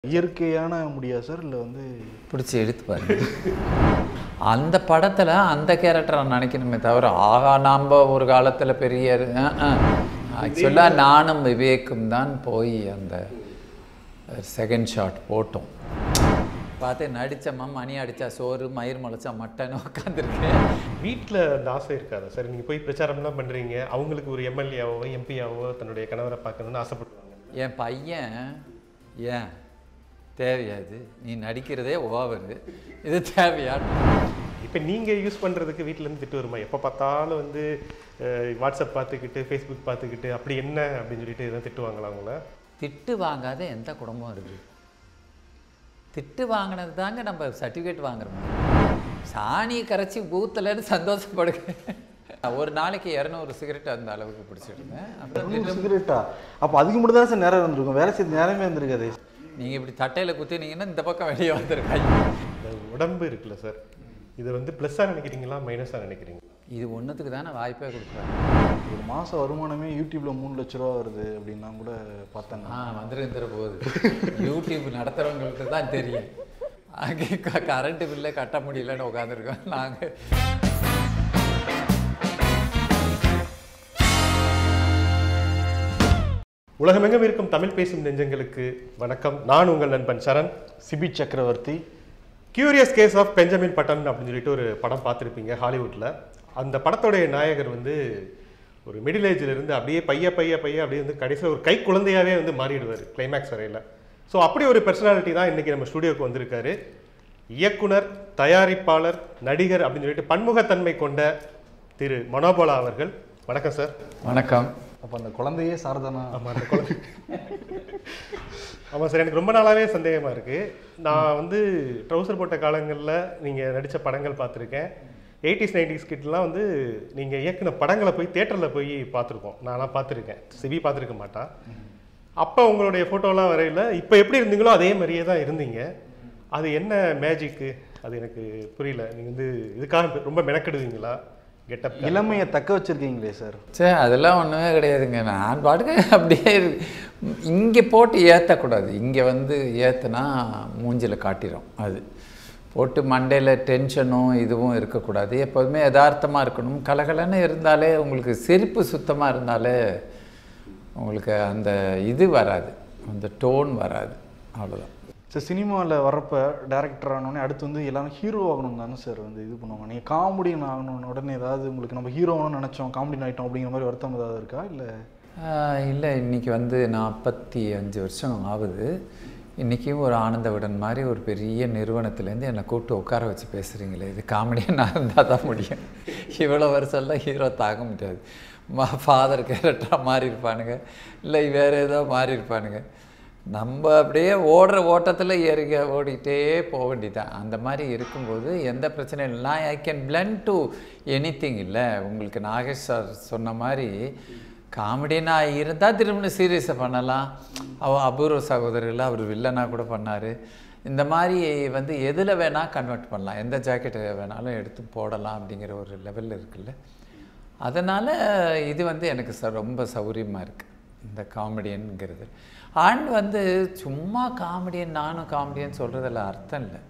இயற்கையான முடியா சார் இல்லை வந்து பிடிச்சி இழுத்து பாருங்க அந்த படத்தில் அந்த கேரக்டரை நினைக்கணுமே தவிர ஆகா நாம் ஒரு காலத்தில் பெரிய ஆக்சுவலாக நானும் விவேக்கும் தான் போய் அந்த செகண்ட் ஷாட் போட்டோம் பார்த்து நடித்தம்மா மணி அடித்தா சோறு மயிர் முளைச்சா மட்டன் உட்காந்துருக்கேன் வீட்டில் அந்த ஆசை இருக்காதா சார் நீங்கள் போய் பிரச்சாரம்லாம் பண்ணுறீங்க அவங்களுக்கு ஒரு எம்எல்ஏவோ எம்பியாவோ தன்னுடைய கணவரை பார்க்கணும்னு ஆசைப்படுவாங்க என் பையன் ஏன் தேவையா இது நீ நடிக்கிறதே ஓவர் இது தேவையா இப்போ நீங்கள் யூஸ் பண்ணுறதுக்கு வீட்டிலேருந்து திட்டு வருமா எப்போ பார்த்தாலும் வந்து அஹ், வாட்ஸ்அப் பார்த்துக்கிட்டு ஃபேஸ்புக் பார்த்துக்கிட்டு அப்படி என்ன அப்படின்னு சொல்லிட்டு எதுவும் திட்டுவாங்களா உங்களை திட்டு வாங்காத எந்த குடும்பம் இருக்குது திட்டு வாங்கினது தாங்க நம்ம சர்டிஃபிகேட் வாங்குறோம் சாணியை கரைச்சி பூத்துலன்னு சந்தோஷப்படுங்க ஒரு நாளைக்கு இரநூறு சிகரெட் அந்த அளவுக்கு பிடிச்சிருந்தேன் அப்புறம் சிகரெட்டா அப்போ அதுக்கு மட்டும் தான் சார் நேரம் இருந்திருக்கும் வேலை செய்ய நேரமே இருந்திருக்காது நீங்கள் இப்படி தட்டையில் குத்தினீங்கன்னா இந்த பக்கம் வெளியே வந்துருக்காங்க இந்த உடம்பு இருக்குல்ல சார் இதை வந்து ப்ளஸ்ஸாக நினைக்கிறீங்களா மைனஸாக நினைக்கிறீங்க இது ஒன்றுத்துக்கு தானே வாய்ப்பே கொடுக்குறாங்க ஒரு மாதம் வருமானமே யூடியூப்ல மூணு லட்ச ரூபா வருது அப்படின்னா கூட பார்த்தேன் ஆ வந்துருந்துற போகுது யூடியூப் நடத்துகிறவங்களுக்கு தான் தெரியும் அங்கே கரண்ட் பில்லை கட்ட முடியலன்னு உட்காந்துருக்கோம் நாங்கள் உலகமெங்கும் இருக்கும் தமிழ் பேசும் நெஞ்சங்களுக்கு வணக்கம் நான் உங்கள் நண்பன் Saran Sibi Chakravarthy curious case of Benjamin Button அப்படின்னு சொல்லிட்டு ஒரு படம் பார்த்துருப்பீங்க ஹாலிவுட்டில் அந்த படத்தோடைய நாயகர் வந்து ஒரு மிடில் ஏஜ்ல இருந்து அப்படியே பைய பைய பைய அப்படியே வந்து கடைசியில் ஒரு கை குழந்தையாவே வந்து மாறிடுவார் கிளைமேக்ஸ் வரையில் ஸோ அப்படி ஒரு பர்சனாலிட்டி தான் இன்னைக்கு நம்ம ஸ்டுடியோக்கு வந்திருக்காரு இயக்குனர் தயாரிப்பாளர் நடிகர் அப்படின்னு சொல்லிட்டு பன்முகத்தன்மை கொண்ட திரு மனோபாலா அவர்கள் வணக்கம் சார் வணக்கம் அப்போ அந்த குழந்தையே சாரதானா ஆமாம் அந்த குழந்தை ஆமாம் சார் எனக்கு ரொம்ப நாளாகவே சந்தேகமாக இருக்குது நான் வந்து ட்ரௌசர் போட்ட காலங்களில் நீங்கள் நடித்த படங்கள் பார்த்துருக்கேன் எயிட்டிஸ் நைன்டிஸ் கிட்டலாம் வந்து நீங்கள் இயக்குன படங்களை போய் தேட்டரில் போய் பார்த்துருக்கோம் நான்லாம் பார்த்துருக்கேன் சிவி பார்த்துருக்க மாட்டான் அப்போ உங்களுடைய ஃபோட்டோலாம் வரையில இப்போ எப்படி இருந்தீங்களோ அதே மாதிரியே தான் இருந்தீங்க அது என்ன மேஜிக்கு அது எனக்கு புரியல நீங்கள் வந்து இதுக்காக ரொம்ப மெனக்கெடுவீங்களா கெட்டப் இளமையை தக்க வச்சிருக்கீங்களே சார் சரி அதெல்லாம் ஒன்றுமே கிடையாதுங்க நான் பாட்டுக்கு அப்படியே இங்கே போட்டு ஏற்றக்கூடாது இங்கே வந்து ஏற்றுனா மூஞ்சில் காட்டிடும் அது போட்டு மண்டையில் டென்ஷனும் இதுவும் இருக்கக்கூடாது எப்போதுமே யதார்த்தமாக இருக்கணும் கலகலன்னு இருந்தாலே உங்களுக்கு சிரிப்பு சுத்தமாக இருந்தாலே உங்களுக்கு அந்த இது வராது அந்த டோன் வராது அவ்வளோதான் சார் சினிமாவில் வரப்போ டேரக்டர் ஆனோடனே அடுத்து வந்து எல்லாரும் ஹீரோ ஆகணும் தானே சார் வந்து இது பண்ணுவாங்க நீங்கள் காமெடியன் ஆகணும்னு உடனே ஏதாவது உங்களுக்கு நம்ம ஹீரோ ஆகணும்னு நினச்சோம் காமெடியன் ஆகிட்டோம் அப்படிங்கிற மாதிரி வருத்தம் ஏதாவது இருக்கா இல்லை இல்லை இன்றைக்கி வந்து நாற்பத்தி அஞ்சு வருஷம் ஆகுது இன்றைக்கும் ஒரு ஆனந்த விடன் மாதிரி ஒரு பெரிய நிறுவனத்துலேருந்து என்னை கூப்பிட்டு உட்கார வச்சு பேசுகிறீங்களே இது காமெடியாக நான் இருந்தால் தான் முடியும் இவ்வளோ வருஷம்லாம் ஹீரோ தாங்க முடியாது மா ஃபாதர் கேரக்டராக மாறி இருப்பானுங்க இல்லை வேறு ஏதோ மாறி இருப்பானுங்க நம்ம அப்படியே ஓடுற ஓட்டத்தில் ஏறிக்க ஓடிக்கிட்டே போக வேண்டியதான் அந்த மாதிரி இருக்கும்போது எந்த பிரச்சனையும் இல்லை நான் I can blend to anything இல்லை உங்களுக்கு நாகேஷ் சார் சொன்ன மாதிரி காமெடியனாக இருந்தால் திரும்ப சீரியஸை பண்ணலாம் அவ அபூர்வ சகோதரர்கள் அவர் வில்லனாக கூட பண்ணார் இந்த மாதிரி வந்து எதில் வேணால் கன்வெர்ட் பண்ணலாம் எந்த ஜாக்கெட்டை வேணாலும் எடுத்து போடலாம் அப்படிங்கிற ஒரு லெவலில் இருக்குல்ல அதனால் இது வந்து எனக்கு ச ரொம்ப சௌகரியமாக இருக்குது இந்த காமெடியனுங்கிறது அண்ட் வந்து சும்மா காமெடியன் நானும் காமெடியன் சொல்கிறதில் அர்த்தம் இல்லை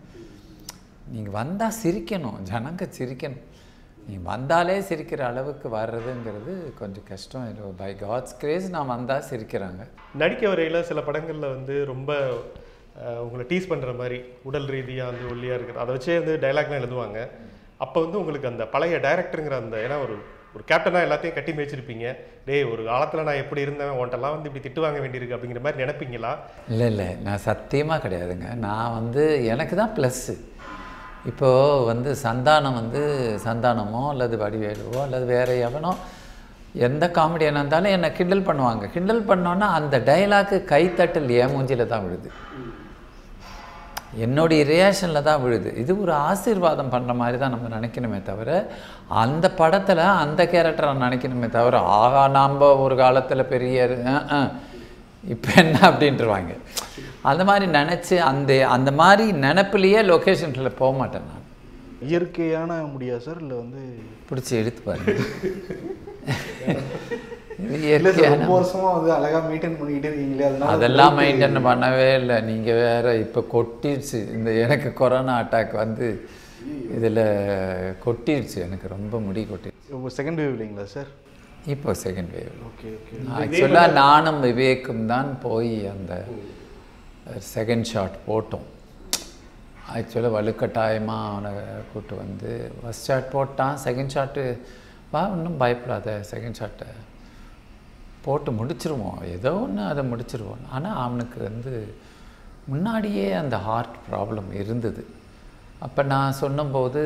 நீங்கள் வந்தால் சிரிக்கணும் ஜனங்க சிரிக்கணும் நீங்கள் வந்தாலே சிரிக்கிற அளவுக்கு வர்றதுங்கிறது கொஞ்சம் கஷ்டம் பை காட்ஸ் கிரேஸ் நான் வந்தால் சிரிக்கிறாங்க நடிக்க வரையில் சில படங்களில் வந்து ரொம்ப அஹ், உங்களை டீஸ் பண்ணுற மாதிரி உடல் ரீதியாக வந்து ஒல்லியாக இருக்கிறது அதை வச்சே வந்து டைலாக்லாம் எழுதுவாங்க அப்போ வந்து உங்களுக்கு அந்த பழைய டைரக்டருங்கிற அந்த ஏன்னா ஒரு ஒரு கேப்டனாக எல்லாத்தையும் கட்டி மேய்ச்சிருப்பீங்க டேய் ஒரு காலத்தில் நான் எப்படி இருந்தேன் உன்ட்டெல்லாம் வந்து இப்படி திட்டு வாங்க வேண்டியிருக்கு அப்படிங்கிற மாதிரி நினைப்பீங்களா இல்லை இல்லை நான் சத்தியமாக கிடையாதுங்க நான் வந்து எனக்கு தான் ப்ளஸ்ஸு இப்போது வந்து சந்தானம் வந்து சந்தானமோ அல்லது வடிவேலுவோ அல்லது வேறு எவனோ எந்த காமெடியனாக இருந்தாலும் என்னை கிண்டல் பண்ணுவாங்க கிண்டல் பண்ணோன்னா அந்த டைலாக்கு கைத்தட்டல் என் மூஞ்சில தான் விழுது என்னுடைய ரியாக்ஷனில் தான் விழுது இது ஒரு ஆசீர்வாதம் பண்ணுற மாதிரி தான் நம்ம நினைக்கணுமே தவிர அந்த படத்தில் அந்த கேரக்டரை நினைக்கணுமே தவிர ஆகா நாம் ஒரு காலத்தில் பெரிய இப்போ என்ன அப்படின்ட்டுருவாங்க அந்த மாதிரி நினச்சி அந்த அந்த மாதிரி நினப்புலையே லொக்கேஷன்ஸில் போக மாட்டேன் நான் இயற்கையான முடியா சார் இல்லை வந்து பிடிச்சி இழுத்து பாருங்க இது இல்ல சார் இயற்கையான ரொம்ப வருஷமா வந்து அழகா மெயின்டைன் பண்ணிக்கிட்டே இருக்கீங்களே அதனால அதெல்லாம் மெயின்டைன் பண்ணவே இல்லை நீங்கள் வேற இப்போ கொட்டிடுச்சு இந்த எனக்கு கொரோனா அட்டாக் வந்து இதில் கொட்டிடுச்சு எனக்கு ரொம்ப முடி கொட்டிடுச்சு செகண்ட் வேவ் இல்லைங்களா சார் இப்போ செகண்ட் வேவ் ஓகே ஓகே ஆக்சுவலாக நானும் விவேக்கும் தான் போய் அந்த செகண்ட் ஷாட் போட்டோம் ஆக்சுவலாக வலுக்கட்டாயமாக அவனை கூட்டு வந்து ஃபஸ்ட் ஷாட் போட்டான் செகண்ட் ஷாட்டு வா இன்னும் பயப்படாத செகண்ட் ஷாட்டை போட்டு முடிச்சிருவோம் ஏதோ ஒன்று அதை முடிச்சிருவோம் ஆனால் அவனுக்கு வந்து முன்னாடியே அந்த ஹார்ட் ப்ராப்ளம் இருந்தது அப்போ நான் சொன்னபோது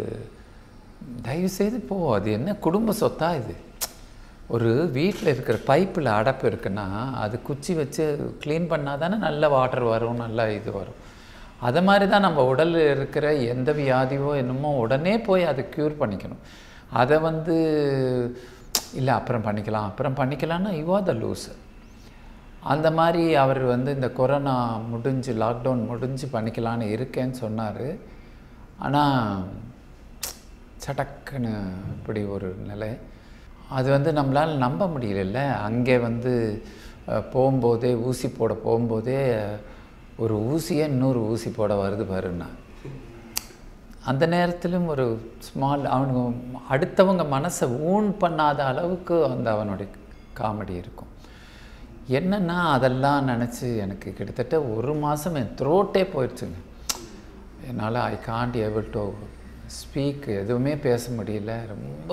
தயவுசெய்து போ அது என்ன குடும்ப சொத்தா இது ஒரு வீட்டில் இருக்கிற பைப்பில் அடைப்பு இருக்குன்னா அது குச்சி வச்சு க்ளீன் பண்ணால் தானே நல்ல வாட்டர் வரும் நல்ல இது வரும் அதை மாதிரி தான் நம்ம உடலில் இருக்கிற எந்த வியாதியோ என்னமோ உடனே போய் அதை க்யூர் பண்ணிக்கணும் அதை வந்து இல்லை அப்புறம் பண்ணிக்கலாம் அப்புறம் பண்ணிக்கலாம்னா யூ ஆர் த லூஸ் அந்த மாதிரி அவர் வந்து இந்த கொரோனா முடிஞ்சு லாக்டவுன் முடிஞ்சு பண்ணிக்கலான்னு இருக்கேன்னு சொன்னார் ஆனால் சடக்குன்னு இப்படி ஒரு நிலை அது வந்து நம்மளால் நம்ப முடியலல்ல அங்கே வந்து அஹ், போகும்போதே ஊசி போட போகும்போதே ஒரு ஊசியே இன்னொரு ஊசி போட வருது பாருன்னா அந்த நேரத்திலும் ஒரு ஸ்மால் அவனுக்கு அடுத்தவங்க மனசை ஊன் பண்ணாத அளவுக்கு அந்த அவனுடைய காமெடி இருக்கும் என்னன்னா அதெல்லாம் நினச்சி எனக்கு கிட்டத்தட்ட ஒரு மாதம் என் த்ரோட்டே போயிடுச்சுங்க என்னால் I can't able to speak எதுவுமே பேச முடியல ரொம்ப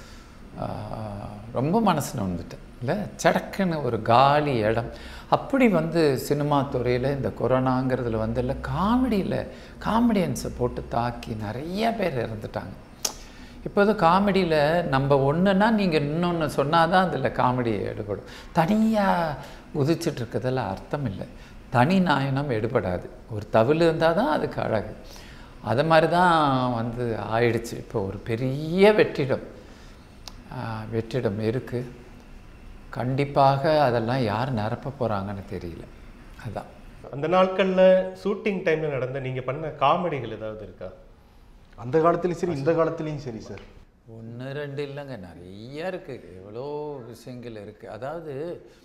ஆஹ், ரொம்ப மனசு நொந்துட்டேன் இல்லை சடக்குன்னு ஒரு காலி இடம் அப்படி வந்து சினிமா துறையில் இந்த கொரோனாங்கிறதுல வந்து இல்லை காமெடியில் காமெடியன்ஸை போட்டு தாக்கி நிறைய பேர் இறந்துட்டாங்க இப்போது காமெடியில் நம்ம ஒன்றுனா நீங்கள் இன்னொன்று சொன்னால் தான் அதில் காமெடி எடுபடும் தனியாக குதிச்சுட்டு இருக்கிறதுல அர்த்தம் இல்லை தனி நாயனம் எடுபடாது ஒரு தவில் இருந்தால் தான் அதுக்கு அழகு அது மாதிரி தான் வந்து ஆயிடுச்சு இப்போ ஒரு பெரிய வெற்றிடம் ஆஹ், வெற்றிடம் இருக்குது கண்டிப்பாக அதெல்லாம் யார் நிரப்ப போகிறாங்கன்னு தெரியல அதான் அந்த நாட்கள்ல ஷூட்டிங் டைம்ல நடந்த நீங்க பண்ண காமெடிகள் ஏதாவது இருக்கா அந்த காலத்துலயும் சரி இந்த காலத்துலயும் சரி சார் ஒன்று ரெண்டு இல்லைங்க நிறைய இருக்குது எவ்வளோ விஷயங்கள் இருக்குது அதாவது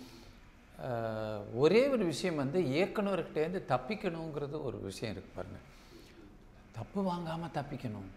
ஆஹ், ஒரே ஒரு விஷயம் வந்து இயக்குனர்கிட்டேருந்து தப்பிக்கணுங்கிறது ஒரு விஷயம் இருக்கு பாருங்க தப்பு வாங்காமல் தப்பிக்கணும்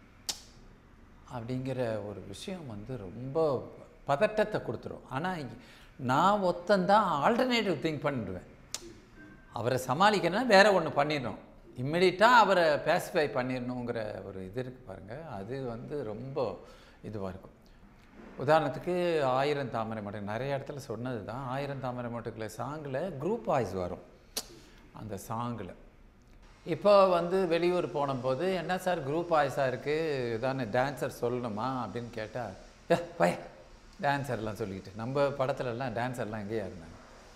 அப்படிங்கிற ஒரு விஷயம் வந்து ரொம்ப பதட்டத்தை கொடுத்துரும் ஆனால் நான் ஒத்தந்தான் ஆல்டர்னேட்டிவ் திங்க் பண்ணிடுவேன் அவரை சமாளிக்கணும்னா வேற ஒன்று பண்ணிடணும் இம்மிடியட்டாக அவரை பேசிஃபை பண்ணிடணுங்கிற ஒரு இது இருக்குது பாருங்கள் அது வந்து ரொம்ப இதுவாக இருக்கும் உதாரணத்துக்கு ஆயிரம் தாமரை மட்டம் நிறைய இடத்துல சொன்னது தான் ஆயிரம் தாமரை மட்டுக்குள்ள சாங்கில் குரூப் வாய்ஸ் வரும் அந்த சாங்கில் இப்போ வந்து வெளியூர் போனபோது என்ன சார் குரூப் வாய்ஸாக இருக்குது இதானே டான்சர் சொல்லணுமா அப்படின்னு கேட்டால் ஏ பய டான்ஸர்லாம் சொல்லிக்கிட்டு நம்ம படத்துலலாம் டான்ஸர்லாம் எங்கேயா இருந்தாங்க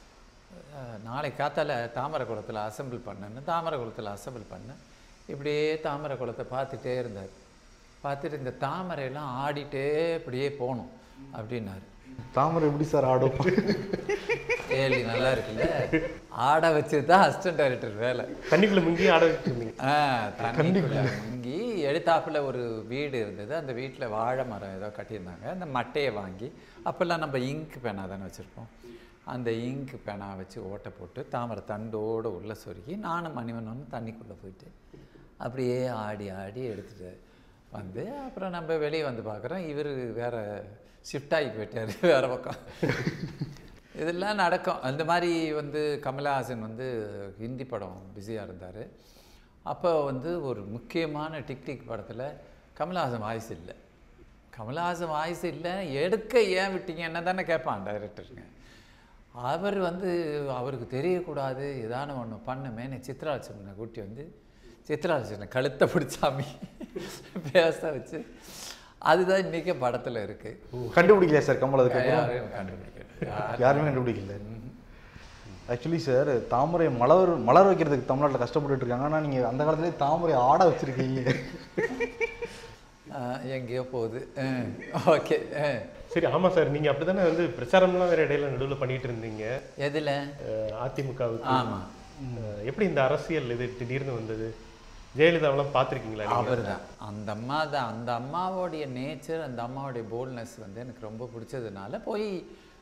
அஹ், நாளைக்கு காத்தால தாமரை குளத்தில் அசெம்பிள் பண்ணேன்னு தாமரை குளத்தில் அசெம்பிள் பண்ணேன் இப்படியே தாமரை குளத்தை பார்த்துட்டே இருந்தார் பார்த்துட்டு இந்த தாமரையெல்லாம் ஆடிட்டே இப்படியே போகணும் அப்படின்னாரு தாமரை எப்படி சார் ஆடும் கேள்வி நல்லா இருக்குல்ல ஆட வச்சது தான் அசிஸ்டன்ட் டைரக்டர் வேலை தண்ணிக்குள்ள முங்கி ஆட வச்சிருந்தீங்க ஆ தண்ணிக்குள்ள முங்கி எடுத்தாப்புல ஒரு வீடு இருந்தது அந்த வீட்டில் வாழை மரம் ஏதோ கட்டியிருந்தாங்க அந்த மட்டையை வாங்கி அப்போல்லாம் நம்ம இங்க் பேனா தானே வச்சுருப்போம் அந்த இங்க் பேனா வச்சு ஓட்டை போட்டு தாமரை தண்டோடு உள்ளே சொருகி நானும் மணிவனும் தண்ணிக்குள்ளே போயிட்டு அப்படியே ஆடி ஆடி எடுத்துட்டு வந்து அப்புறம் நம்ம வெளியே வந்து பார்க்குறோம் இவர் வேற ஷிஃப்ட் ஆகி போயிட்டார் வேற பக்கம் இதெல்லாம் நடக்கும் அந்த மாதிரி வந்து கமலஹாசன் வந்து ஹிந்தி படம் பிஸியாக இருந்தார் அப்போ வந்து ஒரு முக்கியமான டிக் டிக் படத்தில் கமலஹாசன் வாய்ஸ் இல்லை கமலஹாசன் வாய்ஸ் இல்லை எடுக்க ஏன் விட்டீங்க என்ன தானே கேட்பான் டைரக்டருங்க அவர் வந்து அவருக்கு தெரியக்கூடாது ஏதான ஒன்று பண்ணுமேனு சித்ராலட்சுமனை கூட்டி வந்து சித்ராலட்சுமனை கழுத்தை பிடிச்சாமி பேச வச்சு அதுதான் இன்றைக்கி படத்தில் இருக்குது கண்டுபிடிக்கலையா சார் கமல் அதுக்கப்புறம் யாரையும் கண்டுபிடிக்கல யாருமே கண்டுபிடிக்கல ஆக்சுவலி சார் தாமரை மலர் மலர் வைக்கிறதுக்கு தமிழ்நாட்டில் கஷ்டப்பட்டுட்டு இருக்காங்க ஆனால் நீங்கள் அந்த காலத்துலேயே தாமரை ஆட வச்சிருக்கீங்க ஆஹ் எங்கேயோ போகுது ஓகே சரி ஆமா சார் நீங்க அப்படிதானே வந்து பிரச்சாரம்லாம் வேற இடையில நடுவுல பண்ணிட்டு இருந்தீங்க எதில் அஹ், அதிமுகவுக்கு ஆமாம் அஹ், எப்படி இந்த அரசியல் இது திடீர்னு வந்தது ஜெயலலிதாவெல்லாம் பார்த்துருக்கீங்களா நீங்க அவர் தான் அந்த அம்மா தான் அந்த அம்மாவோடைய நேச்சர் அந்த அம்மாவுடைய போல்ட்னஸ் வந்து எனக்கு ரொம்ப பிடிச்சதுனால போய்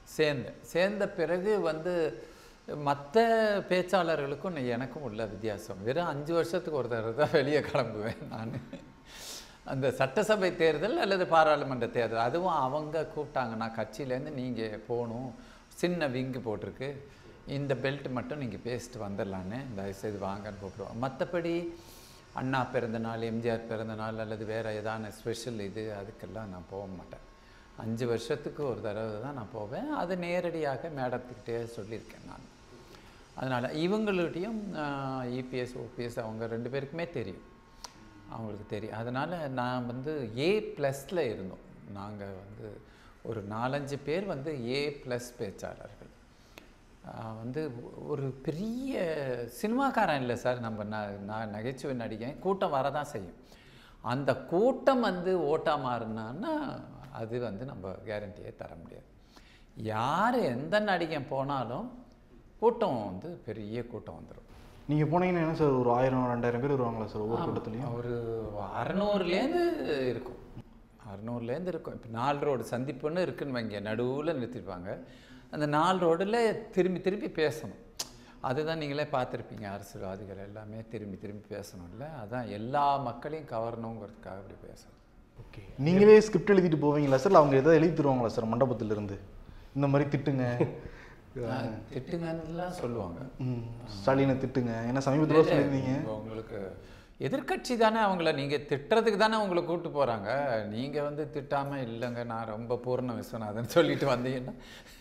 சேர்ந்தேன் சேர்ந்த பிறகு வந்து மற்ற பேச்சாளர்களுக்கும் நெ- எனக்கும் உள்ள வித்தியாசம் வெறும் அஞ்சு வருஷத்துக்கு ஒரு தடவை தான் வெளியே கிளம்புவேன் நான் அந்த சட்டசபை தேர்தல் அல்லது பாராளுமன்ற தேர்தல் அதுவும் அவங்க கூப்பிட்டாங்கன்னா கட்சியிலேருந்து நீங்கள் போகணும் சின்ன விங்கு போட்டிருக்கு இந்த பெல்ட் மட்டும் நீங்கள் பேசிட்டு வந்துடலான்னு தயவுசெய்து வாங்கன்னு கூப்பிடுவோம் மற்றபடி அண்ணா பிறந்த நாள் எம்ஜிஆர் பிறந்த நாள் அல்லது வேறு ஏதான ஸ்பெஷல் இது அதுக்கெல்லாம் நான் போக மாட்டேன் அஞ்சு வருஷத்துக்கு ஒரு தடவை தான் நான் போவேன் அது நேரடியாக மேடத்துக்கிட்டே சொல்லியிருக்கேன் நான் அதனால் இவங்கள்ட்டையும் இபிஎஸ் ஓபிஎஸ் அவங்க ரெண்டு பேருக்குமே தெரியும் அவங்களுக்கு தெரியும் அதனால் நான் வந்து ஏ ப்ளஸில் இருந்தோம் நாங்கள் வந்து ஒரு நாலஞ்சு பேர் வந்து ஏ ப்ளஸ் பேச்சாளர்கள் ஆஹ் வந்து ஒரு பெரிய சினிமாக்காரன் இல்லை சார் நம்ம ந நான் நகைச்சுவை நடிகன் கூட்டம் வரதான் செய்யும் அந்த கூட்டம் வந்து ஓட்டா மாறினான்னா அது வந்து நம்ம கேரண்டியே தர முடியாது யார் எந்த நடிகன் போனாலும் கூட்டம் வந்து பெரிய கூட்டம் வந்துடும் நீங்கள் போனீங்கன்னா என்ன சார் ஒரு ஆயிரம் ரெண்டாயிரம் பேர் வருவாங்களா சார் ஒவ்வொரு கூட்டத்துலையும் ஒரு அறநூறுலேருந்து இருக்கும் அறநூறுலேருந்து இருக்கும் இப்போ நாலு ரோடு சந்திப்புன்னு இருக்குன்னு வைங்க நடுவில் நிறுத்திருப்பாங்க அந்த நாலு ரோடில் திரும்பி திரும்பி பேசணும் அதுதான் நீங்களே பார்த்துருப்பீங்க அரசியல்வாதிகள் எல்லாமே திரும்பி திரும்பி பேசணும்ல அதான் எல்லா மக்களையும் கவரணுங்கிறதுக்காக அப்படி பேசணும் ஓகே நீங்களே ஸ்கிரிப்ட் எழுதிட்டு போவீங்களா சார் இல்லை அவங்க எதாவது எழுதி தருவாங்களா சார் மண்டபத்துல இருந்து இந்த மாதிரி திட்டுங்க திட்டுங்கன்னுலாம் சொல்லுவாங்க ம், ஸ்டாலினை திட்டுங்க ஏன்னா சமீபத்தில் சொல்லியிருந்தீங்க இப்ப உங்களுக்கு எதிர்க்கட்சி தானே அவங்கள நீங்கள் திட்டுறதுக்கு தானே உங்களை கூப்பிட்டு போகிறாங்க நீங்கள் வந்து திட்டாமல் இல்லைங்க நான் ரொம்ப பூர்ண விஸ்வநாதன் சொல்லிட்டு வந்தீங்கன்னா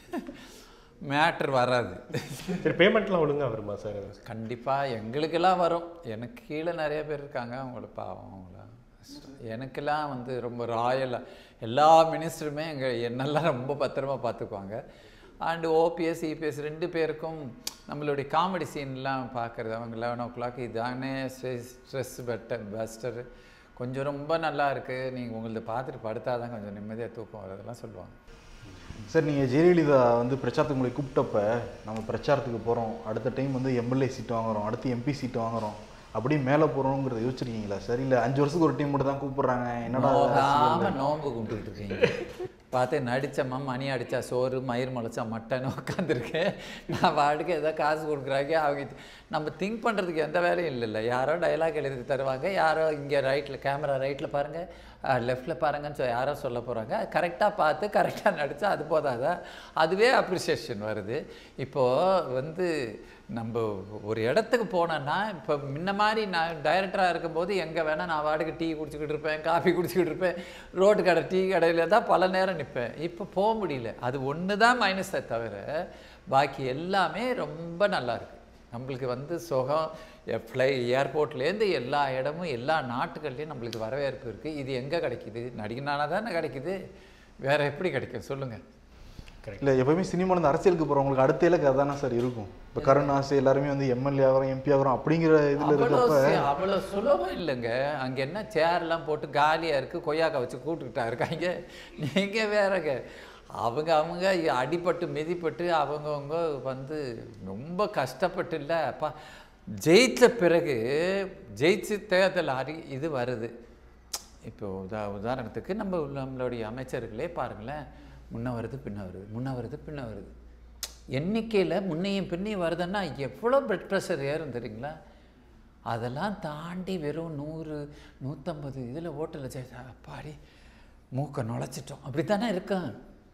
மேட்ரு வராது சரி பேமெண்ட்லாம் ஒழுங்கா வருமா சார் கண்டிப்பாக எங்களுக்கெல்லாம் வரும் எனக்கு கீழே நிறைய பேர் இருக்காங்க அவங்கள பாவம் அவங்கள கஷ்டம். எனக்கெல்லாம் வந்து ரொம்ப ராயலாக எல்லா மினிஸ்டருமே எங்கள் என்னெல்லாம் ரொம்ப பத்திரமா பார்த்துக்குவாங்க அண்டு ஓபிஎஸ் இபிஎஸ் ரெண்டு பேருக்கும் நம்மளுடைய காமெடி சீன்லாம் பார்க்குறது அவங்க லெவன் ஓ கிளாக் இதானே ஸ்ட்ரெஸ் ஸ்ட்ரெஸ் பெட்டர் பஸ்டர் கொஞ்சம் ரொம்ப நல்லா இருக்குது நீங்கள் உங்களது பார்த்துட்டு படுத்தாதான் கொஞ்சம் நிம்மதியாக தூக்கம் வரதெல்லாம் சொல்லுவாங்க சார் நீங்கள் ஜெயலலிதா வந்து பிரச்சாரத்துக்கு உங்களை கூப்பிட்டப்ப நம்ம பிரச்சாரத்துக்கு போகிறோம் அடுத்த டைம் வந்து எம்எல்ஏ சீட் வாங்குறோம் அடுத்து எம்பி சீட் வாங்குறோம் அப்படியே மேலே போகிறோங்கிறத யோசிச்சிருக்கீங்களா சார் இல்லை அஞ்சு வருஷத்துக்கு ஒரு டீம் மட்டும் தான் கூப்பிட்றாங்க என்னடா நோகாம நோன்பு கும்பிட்டுக்கிட்டு இருக்கீங்க பார்த்து நடிச்சம்மா மணி அடிச்சா சோறு மயிர் முளைச்சா மட்டன் உட்காந்துருக்கேன் நான் வாட்டுக்கு ஏதோ காசு கொடுக்குறாங்க அவங்க இது- நம்ம திங்க் பண்ணுறதுக்கு எந்த வேலையும் இல்லைல்ல யாரோ டைலாக் எழுதி தருவாங்க யாரோ இங்கே ரைட்டில் கேமரா ரைட்டில் பாருங்கள் லெஃப்ட்டில் பாருங்கன்னு சொல்லி யாரோ சொல்ல போகிறாங்க கரெக்டாக பார்த்து கரெக்டாக நடித்தா அது போதாதா அதுவே அப்ரிசியேஷன் வருது இப்போது வந்து நம்ம ஒரு இடத்துக்கு போனோன்னா இப்போ முன்ன மாதிரி நான் டைரக்டராக இருக்கும்போது எங்கே வேணால் நான் வாடகை டீ குடிச்சிக்கிட்டு இருப்பேன் காஃபி குடிச்சிக்கிட்டு இருப்பேன் ரோட்டு கடை டீ கடையில் தான் பல நேரம் நிற்பேன் இப்போ போக முடியல அது ஒன்று தான் மைனஸை தவிர பாக்கி எல்லாமே ரொம்ப நல்லா இருக்கு நம்மளுக்கு வந்து சுகம் ஃப்ளை ஏர்போர்ட்லேருந்து எல்லா இடமும் எல்லா நாட்டுகள்லேயும் நம்மளுக்கு வரவேற்பு இருக்குது இது எங்கே கிடைக்குது நடிகனால தானே கிடைக்குது வேறு எப்படி கிடைக்கும் சொல்லுங்கள் இல்லை எப்பவுமே சினிமாவில் இருந்து அரசியலுக்கு போகிறவங்களுக்கு அடுத்த இலக்கு அதானே சார் இருக்கும் இப்போ கருணாசு எல்லாருமே வந்து எம்எல்ஏ ஆகிறோம் எம்பி ஆகிறோம் அப்படிங்கிற இதில் அவ்வளோ இருக்கப்ப சி- அவ்வளோ சுலபம் இல்லைங்க அங்கே என்ன சேர்லாம் போட்டு காலியாக இருக்குது கொய்யாக்கா வச்சு கூப்பிட்டுக்கிட்டா இருக்காங்க நீங்கள் வேறங்க அவங்க அவங்க அடிபட்டு மிதிப்பட்டு அவங்கவுங்க வந்து ரொம்ப கஷ்டப்பட்டு இல்லை அப்பா ஜெயித்த பிறகு ஜெயிச்சு தேர்தல் அறி இது வருது இப்போ உதா உதாரணத்துக்கு நம்ம நம்மளுடைய அமைச்சர்களே பாருங்களேன் முன்ன வருது பின்ன வருது முன்ன வருது பின்ன வருது எண்ணிக்கையில் முன்னையும் பின்னையும் வருதுன்னா எவ்வளோ பிளட் ப்ரெஷர் ஏறும் தெரியுங்களா அதெல்லாம் தாண்டி வெறும் நூறு நூற்றம்பது இதில் ஓட்டலில் ஜெயிச்சா அப்பாடி மூக்கை நுழைச்சிட்டோம் அப்படி தானே இருக்கான்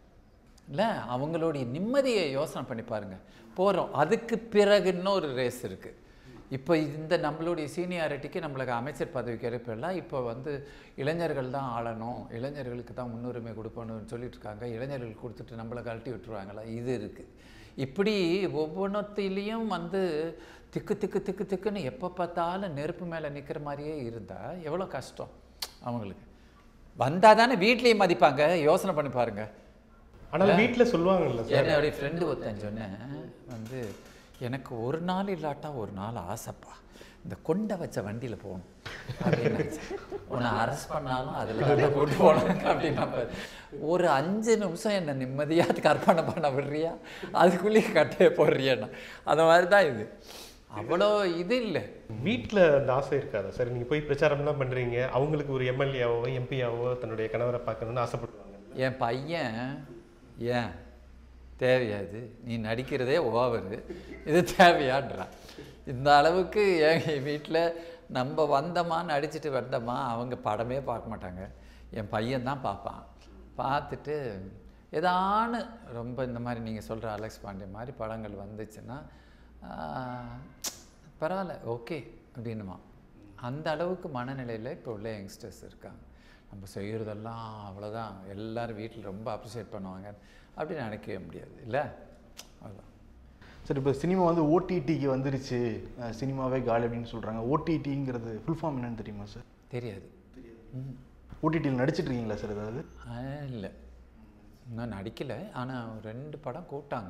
இல்லை அவங்களுடைய நிம்மதியை யோசனை பண்ணி பாருங்க போகிறோம் அதுக்கு பிறகு இன்னொரு ரேஸ் இருக்குது இப்போ இந்த நம்மளுடைய சீனியாரிட்டிக்கு நம்மளுக்கு அமைச்சர் பதவி கிடைப்பெல்லாம் இப்போ வந்து இளைஞர்கள் தான் ஆளணும் இளைஞர்களுக்கு தான் முன்னுரிமை கொடுக்கணும்னு சொல்லிட்டு இருக்காங்க இளைஞர்களுக்கு கொடுத்துட்டு நம்மளை கழட்டி விட்டுருவாங்களா இது இருக்குது இப்படி ஒவ்வொன்றத்திலையும் வந்து திக்கு திக்கு திக்கு திக்குன்னு எப்போ பார்த்தாலும் நெருப்பு மேலே நிற்கிற மாதிரியே இருந்தால் எவ்வளோ கஷ்டம் அவங்களுக்கு வந்தால் தானே வீட்லேயும் மதிப்பாங்க யோசனை பண்ணி பாருங்கள் ஆனால் வீட்டுல சொல்லுவாங்கல்ல சார் என்னுடைய ஃப்ரெண்டு ஒருத்தன் சொன்னேன் வந்து எனக்கு ஒரு நாள் இல்லாட்டா ஒரு நாள் ஆசைப்பா இந்த கொண்டை வச்ச வண்டியில் போகணும் அப்படின்னு நினைச்சேன். உன்னை அரெஸ்ட் பண்ணாலும் அதில் தான் கூட்டு போகணும் அப்படின்னா பாரு. ஒரு அஞ்சு நிமிஷம் என்னை நிம்மதியாக கற்பனை பண்ண விடுறியா அதுக்குள்ளேயே கட்டையை போடுறியாண்ணா அந்த மாதிரி தான் இது அவ்வளோ இது இல்லை வீட்டில் அந்த ஆசை இருக்காதா சார் நீங்கள் போய் பிரச்சாரம்லாம் பண்ணுறீங்க அவங்களுக்கு ஒரு எம்எல்ஏவோ எம்பியாவோ தன்னுடைய கணவரை பார்க்கணும்னு ஆசைப்படுவாங்க என் பையன் ஏன் தேவையா இது நீ நடிக்கிறதே ஓவரு இது தேவையான்றான் இந்த அளவுக்கு என் வீட்டில் நம்ம வந்தோமா நடிச்சிட்டு வந்தோமா அவங்க படமே பார்க்க மாட்டாங்க என் பையன் தான் பார்ப்பான் பார்த்துட்டு ஏதானு ரொம்ப இந்த மாதிரி நீங்கள் சொல்கிற அலெக்ஸ் பாண்டிய மாதிரி படங்கள் வந்துச்சுன்னா ஆஹ், பரவாயில்ல ஓகே அப்படின்னுமா அந்த அளவுக்கு மனநிலையில் இப்போ உள்ள யங்ஸ்டர்ஸ் இருக்காங்க நம்ம செய்கிறதெல்லாம் அவ்வளோதான் எல்லாரும் வீட்டில் ரொம்ப அப்ரிஷியேட் பண்ணுவாங்க அப்படின்னு நினைக்கவே முடியாது இல்லை அவ்வளோதான் சார் இப்போ சினிமா வந்து ஓடிடிக்கு வந்துருச்சு அஹ் சினிமாவே காலி அப்படின்னு சொல்கிறாங்க ஓடிடிங்கிறது ஃபுல் ஃபார்ம் என்னன்னு தெரியுமா சார் தெரியாது ம் ஓடிடியில் நடிச்சிட்டு இருக்கீங்களா சார் ஏதாவது இல்லை நான் நடிக்கலை ஆனால் ரெண்டு படம் கூப்பிட்டாங்க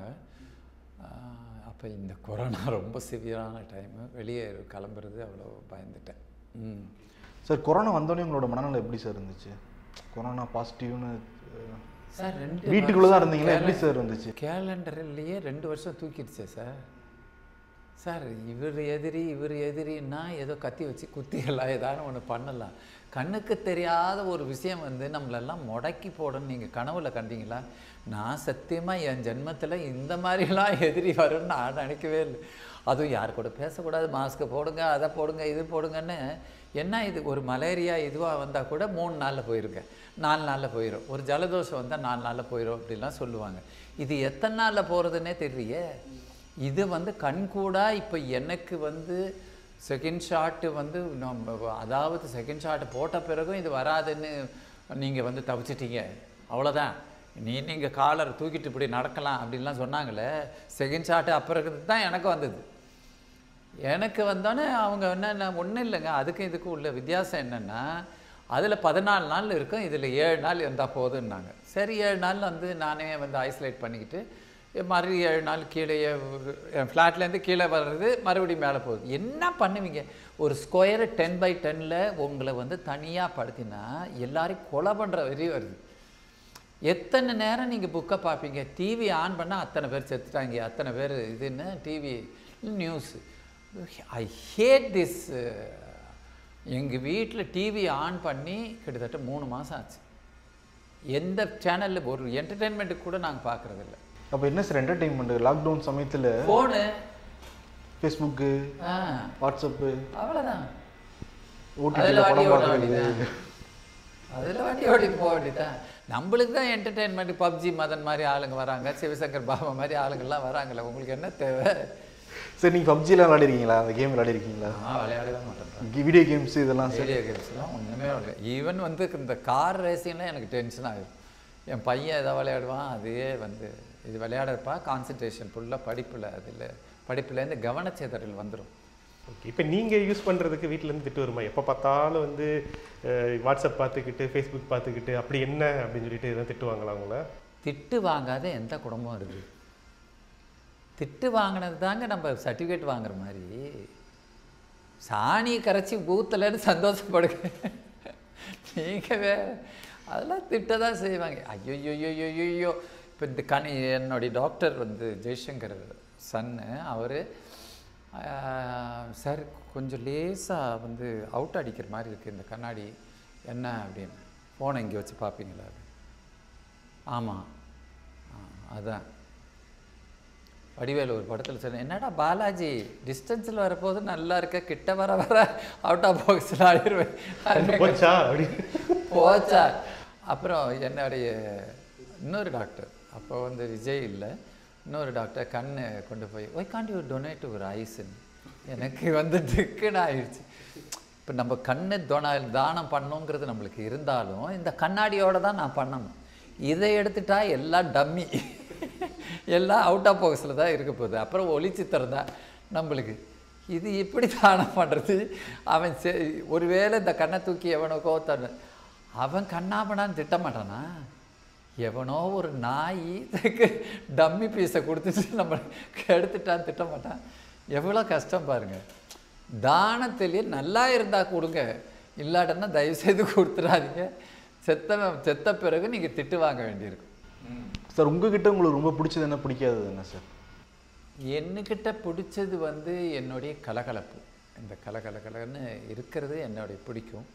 அப்போ இந்த கொரோனா ரொம்ப சிவியரான டைமு வெளியே கிளம்புறது அவ்வளோ பயந்துட்டேன் ம் சார் கொரோனா வந்தோடனே உங்களோட மனநிலை எப்படி சார் இருந்துச்சு கொரோனா பாசிட்டிவ்னு சார் ரெண்டு வீட்டுக்குள்ளே தான் வருஷம் இருந்தீங்களா எப்படி கேல- சார் இருந்துச்சு கேலண்டர்லேயே ரெண்டு வருஷம் தூக்கிடுச்சே சார் சார் இவர் எதிரி இவர் எதிரின்னா ஏதோ கத்தி வச்சு குத்திடலாம் ஏதாவது ஒன்று பண்ணலாம் கண்ணுக்கு தெரியாத ஒரு விஷயம் வந்து நம்மளெல்லாம் முடக்கி போடணும் நீங்கள் கனவுல கண்டீங்களா நான் சத்தியமாக என் ஜென்மத்தில் இந்த மாதிரிலாம் எதிரி வரும்னு நான் நினைக்கவே இல்லை அதுவும் யார் கூட பேசக்கூடாது மாஸ்க்கு போடுங்க அதை போடுங்க இது போடுங்கன்னு என்ன இது ஒரு மலேரியா இதுவாக வந்தால் கூட மூணு நாளில் போயிருங்க நாலு நாளில் போயிடும் ஒரு ஜலதோஷம் வந்தால் நாலு நாளில் போயிடும் அப்படிலாம் சொல்லுவாங்க இது எத்தனை நாளில் போகிறதுனே தெரியலையே இது வந்து கண்கூடா இப்போ எனக்கு வந்து செகண்ட் ஷாட்டு வந்து நம்ம அதாவது செகண்ட் ஷாட் போட்ட பிறகும் இது வராதுன்னு நீங்கள் வந்து தவிச்சிட்டீங்க அவ்வளோதான் நீ நீங்கள் காலரை தூக்கிட்டு இப்படி நடக்கலாம் அப்படின்லாம் சொன்னாங்களே செகண்ட் ஷாட்டு அப்புறம் தான் எனக்கு வந்தது எனக்கு வந்தோடனே அவங்க என்ன ஒன்றும் இல்லைங்க அதுக்கும் இதுக்கும் உள்ள வித்தியாசம் என்னென்னா அதில் பதினாலு நாள் இருக்கும் இதில் ஏழு நாள் இருந்தால் போதுன்னாங்க சரி ஏழு நாள் வந்து நானே வந்து ஐசோலேட் பண்ணிக்கிட்டு மறுபடியும் ஏழு நாள் கீழே என் ஃப்ளாட்லேருந்து கீழே வர்றது மறுபடியும் மேலே போகுது என்ன பண்ணுவீங்க ஒரு ஸ்கொயர் டென் பை டென்னில் உங்களை வந்து தனியாக படுத்தினா எல்லாரையும் கொலை பண்ணுற வரையும் வருது எத்தனை நேரம் நீங்கள் புக்கை பார்ப்பீங்க டிவி ஆன் பண்ணால் அத்தனை பேர் செத்துட்டாங்க அத்தனை பேர் இதுன்னு TV news I hate this எங்கள் வீட்டில் டிவி ஆன் பண்ணி கிட்டத்தட்ட மூணு மாதம் ஆச்சு எந்த சேனலில் ஒரு என்டர்டெயின்மெண்ட்டுக்கு கூட நாங்கள் பார்க்குறதில்ல அப்போ என்ன சார் என்டர்டெயின்மெண்ட் லாக்டவுன் சமயத்தில் ஃபோனு ஃபேஸ்புக்கு ஆ வாட்ஸ்அப்பு அவ்வளோதான் ஓடிடியில் அதில் வண்டி படம் ஓட பார்க்குறது வேண்டியதான் அதில் வண்டி ஓட்டிட்டு போக வேண்டியதான் நம்மளுக்கு தான் என்டர்டெயின்மெண்ட் பப்ஜி மதன் மாதிரி ஆளுங்க வராங்க சிவசங்கர் பாபா மாதிரி ஆளுங்கள்லாம் வராங்களே உங்களுக்கு என்ன தேவை சரி நீங்கள் பப்ஜிலாம் விளையாடிருக்கீங்களா அந்த கேம் விளையாடிருக்கீங்களா நான் விளையாடவே மாட்டேன் வீடியோ கேம்ஸ் இதெல்லாம் சார் வீடியோ கேம்ஸ்லாம் ஒன்றுமே விளையாட ஈவன் வந்து இந்த கார் ரேசிங்லாம் எனக்கு டென்ஷன் ஆகும் என் பையன் எதை விளையாடுவான் அதையே வந்து இது விளையாடுறப்பா கான்சன்ட்ரேஷன் ஃபுல்லாக படிப்பில் அதில் படிப்புலேருந்து கவனச்சிதறல் வந்துடும் ஓகே இப்போ நீங்கள் யூஸ் பண்ணுறதுக்கு வீட்டிலேருந்து திட்டு வருமா எப்போ பார்த்தாலும் வந்து அஹ், வாட்ஸ்அப் பார்த்துக்கிட்டு ஃபேஸ்புக் பார்த்துக்கிட்டு அப்படி என்ன அப்படின்னு சொல்லிட்டு எதாவது திட்டுவாங்களா உங்களை திட்டு வாங்காத எந்த குடும்பம் இருக்குது திட்டு வாங்கினது தாங்க நம்ம சர்டிஃபிகேட் வாங்குற மாதிரி சாணியை கரைச்சி ஊத்தலைன்னு சந்தோஷப்படுங்க நீங்கள் வேற அதெல்லாம் திட்ட தான் செய்வாங்க ஐயோ இப்போ இந்த கனி என்னுடைய டாக்டர் வந்து ஜெய்சங்கர் சன்னு அவர் சார் கொஞ்சம் லேசாக வந்து அவுட் அடிக்கிற மாதிரி இருக்குது இந்த கண்ணாடி என்ன அப்படின்னு ஃபோனை இங்கே வச்சு பார்ப்பீங்களா அது ஆமாம் அதான் வடிவேலு ஒரு படத்தில் சொன்னேன் என்னடா பாலாஜி டிஸ்டன்ஸில் வரப்போது நல்லா இருக்க கிட்ட வர வர அவுட் ஆஃப் பாக்ஸில் ஆயிடுவேன் போச்சா அப்படி போச்சா அப்புறம் என்னுடைய இன்னொரு டாக்டர் அப்போ வந்து விஜய் இல்லை இன்னொரு டாக்டர் கண்ணு கொண்டு போய் ஒய் காண்ட் யூ டொனேட் ஒரு ஐஸ்ன்னு எனக்கு வந்து திக்குன்னு ஆயிடுச்சு இப்போ நம்ம கண்ணு தொன தானம் பண்ணோங்கிறது நம்மளுக்கு இருந்தாலும் இந்த கண்ணாடியோட தான் நான் பண்ணணும் இதை எடுத்துட்டா எல்லாம் டம்மி எல்லாம் அவுட் ஆஃப் பாக்ஸில் தான் இருக்க போகுது அப்புறம் ஒளிச்சித்திரம் தான் நம்மளுக்கு இது எப்படி தானம் பண்ணுறது அவன் செ ஒருவேளை இந்த கண்ணை தூக்கி எவனுக்கோ தன் அவன் கண்ணாபனான்னு திட்ட மாட்டானா எவனோ ஒரு நாய் டம்மி பீஸை கொடுத்துட்டு நம்ம கெடுத்துட்டான்னு திட்ட மாட்டான் எவ்வளோ கஷ்டம் பாருங்க தானத்திலேயே நல்லா இருந்தால் கொடுங்க இல்லாட்டன்னா தயவுசெய்து கொடுத்துடாதீங்க செத்தவன் செத்த பிறகு நீங்கள் திட்டு வாங்க வேண்டியிருக்கும் சார் உங்ககிட்ட உங்களுக்கு ரொம்ப பிடிச்சது என்ன பிடிக்காதது என்ன சார் என்னக்கிட்ட பிடிச்சது வந்து என்னுடைய கலகலப்பு இந்த கலகலகலன்னு இருக்கிறது என்னுடைய பிடிக்கும்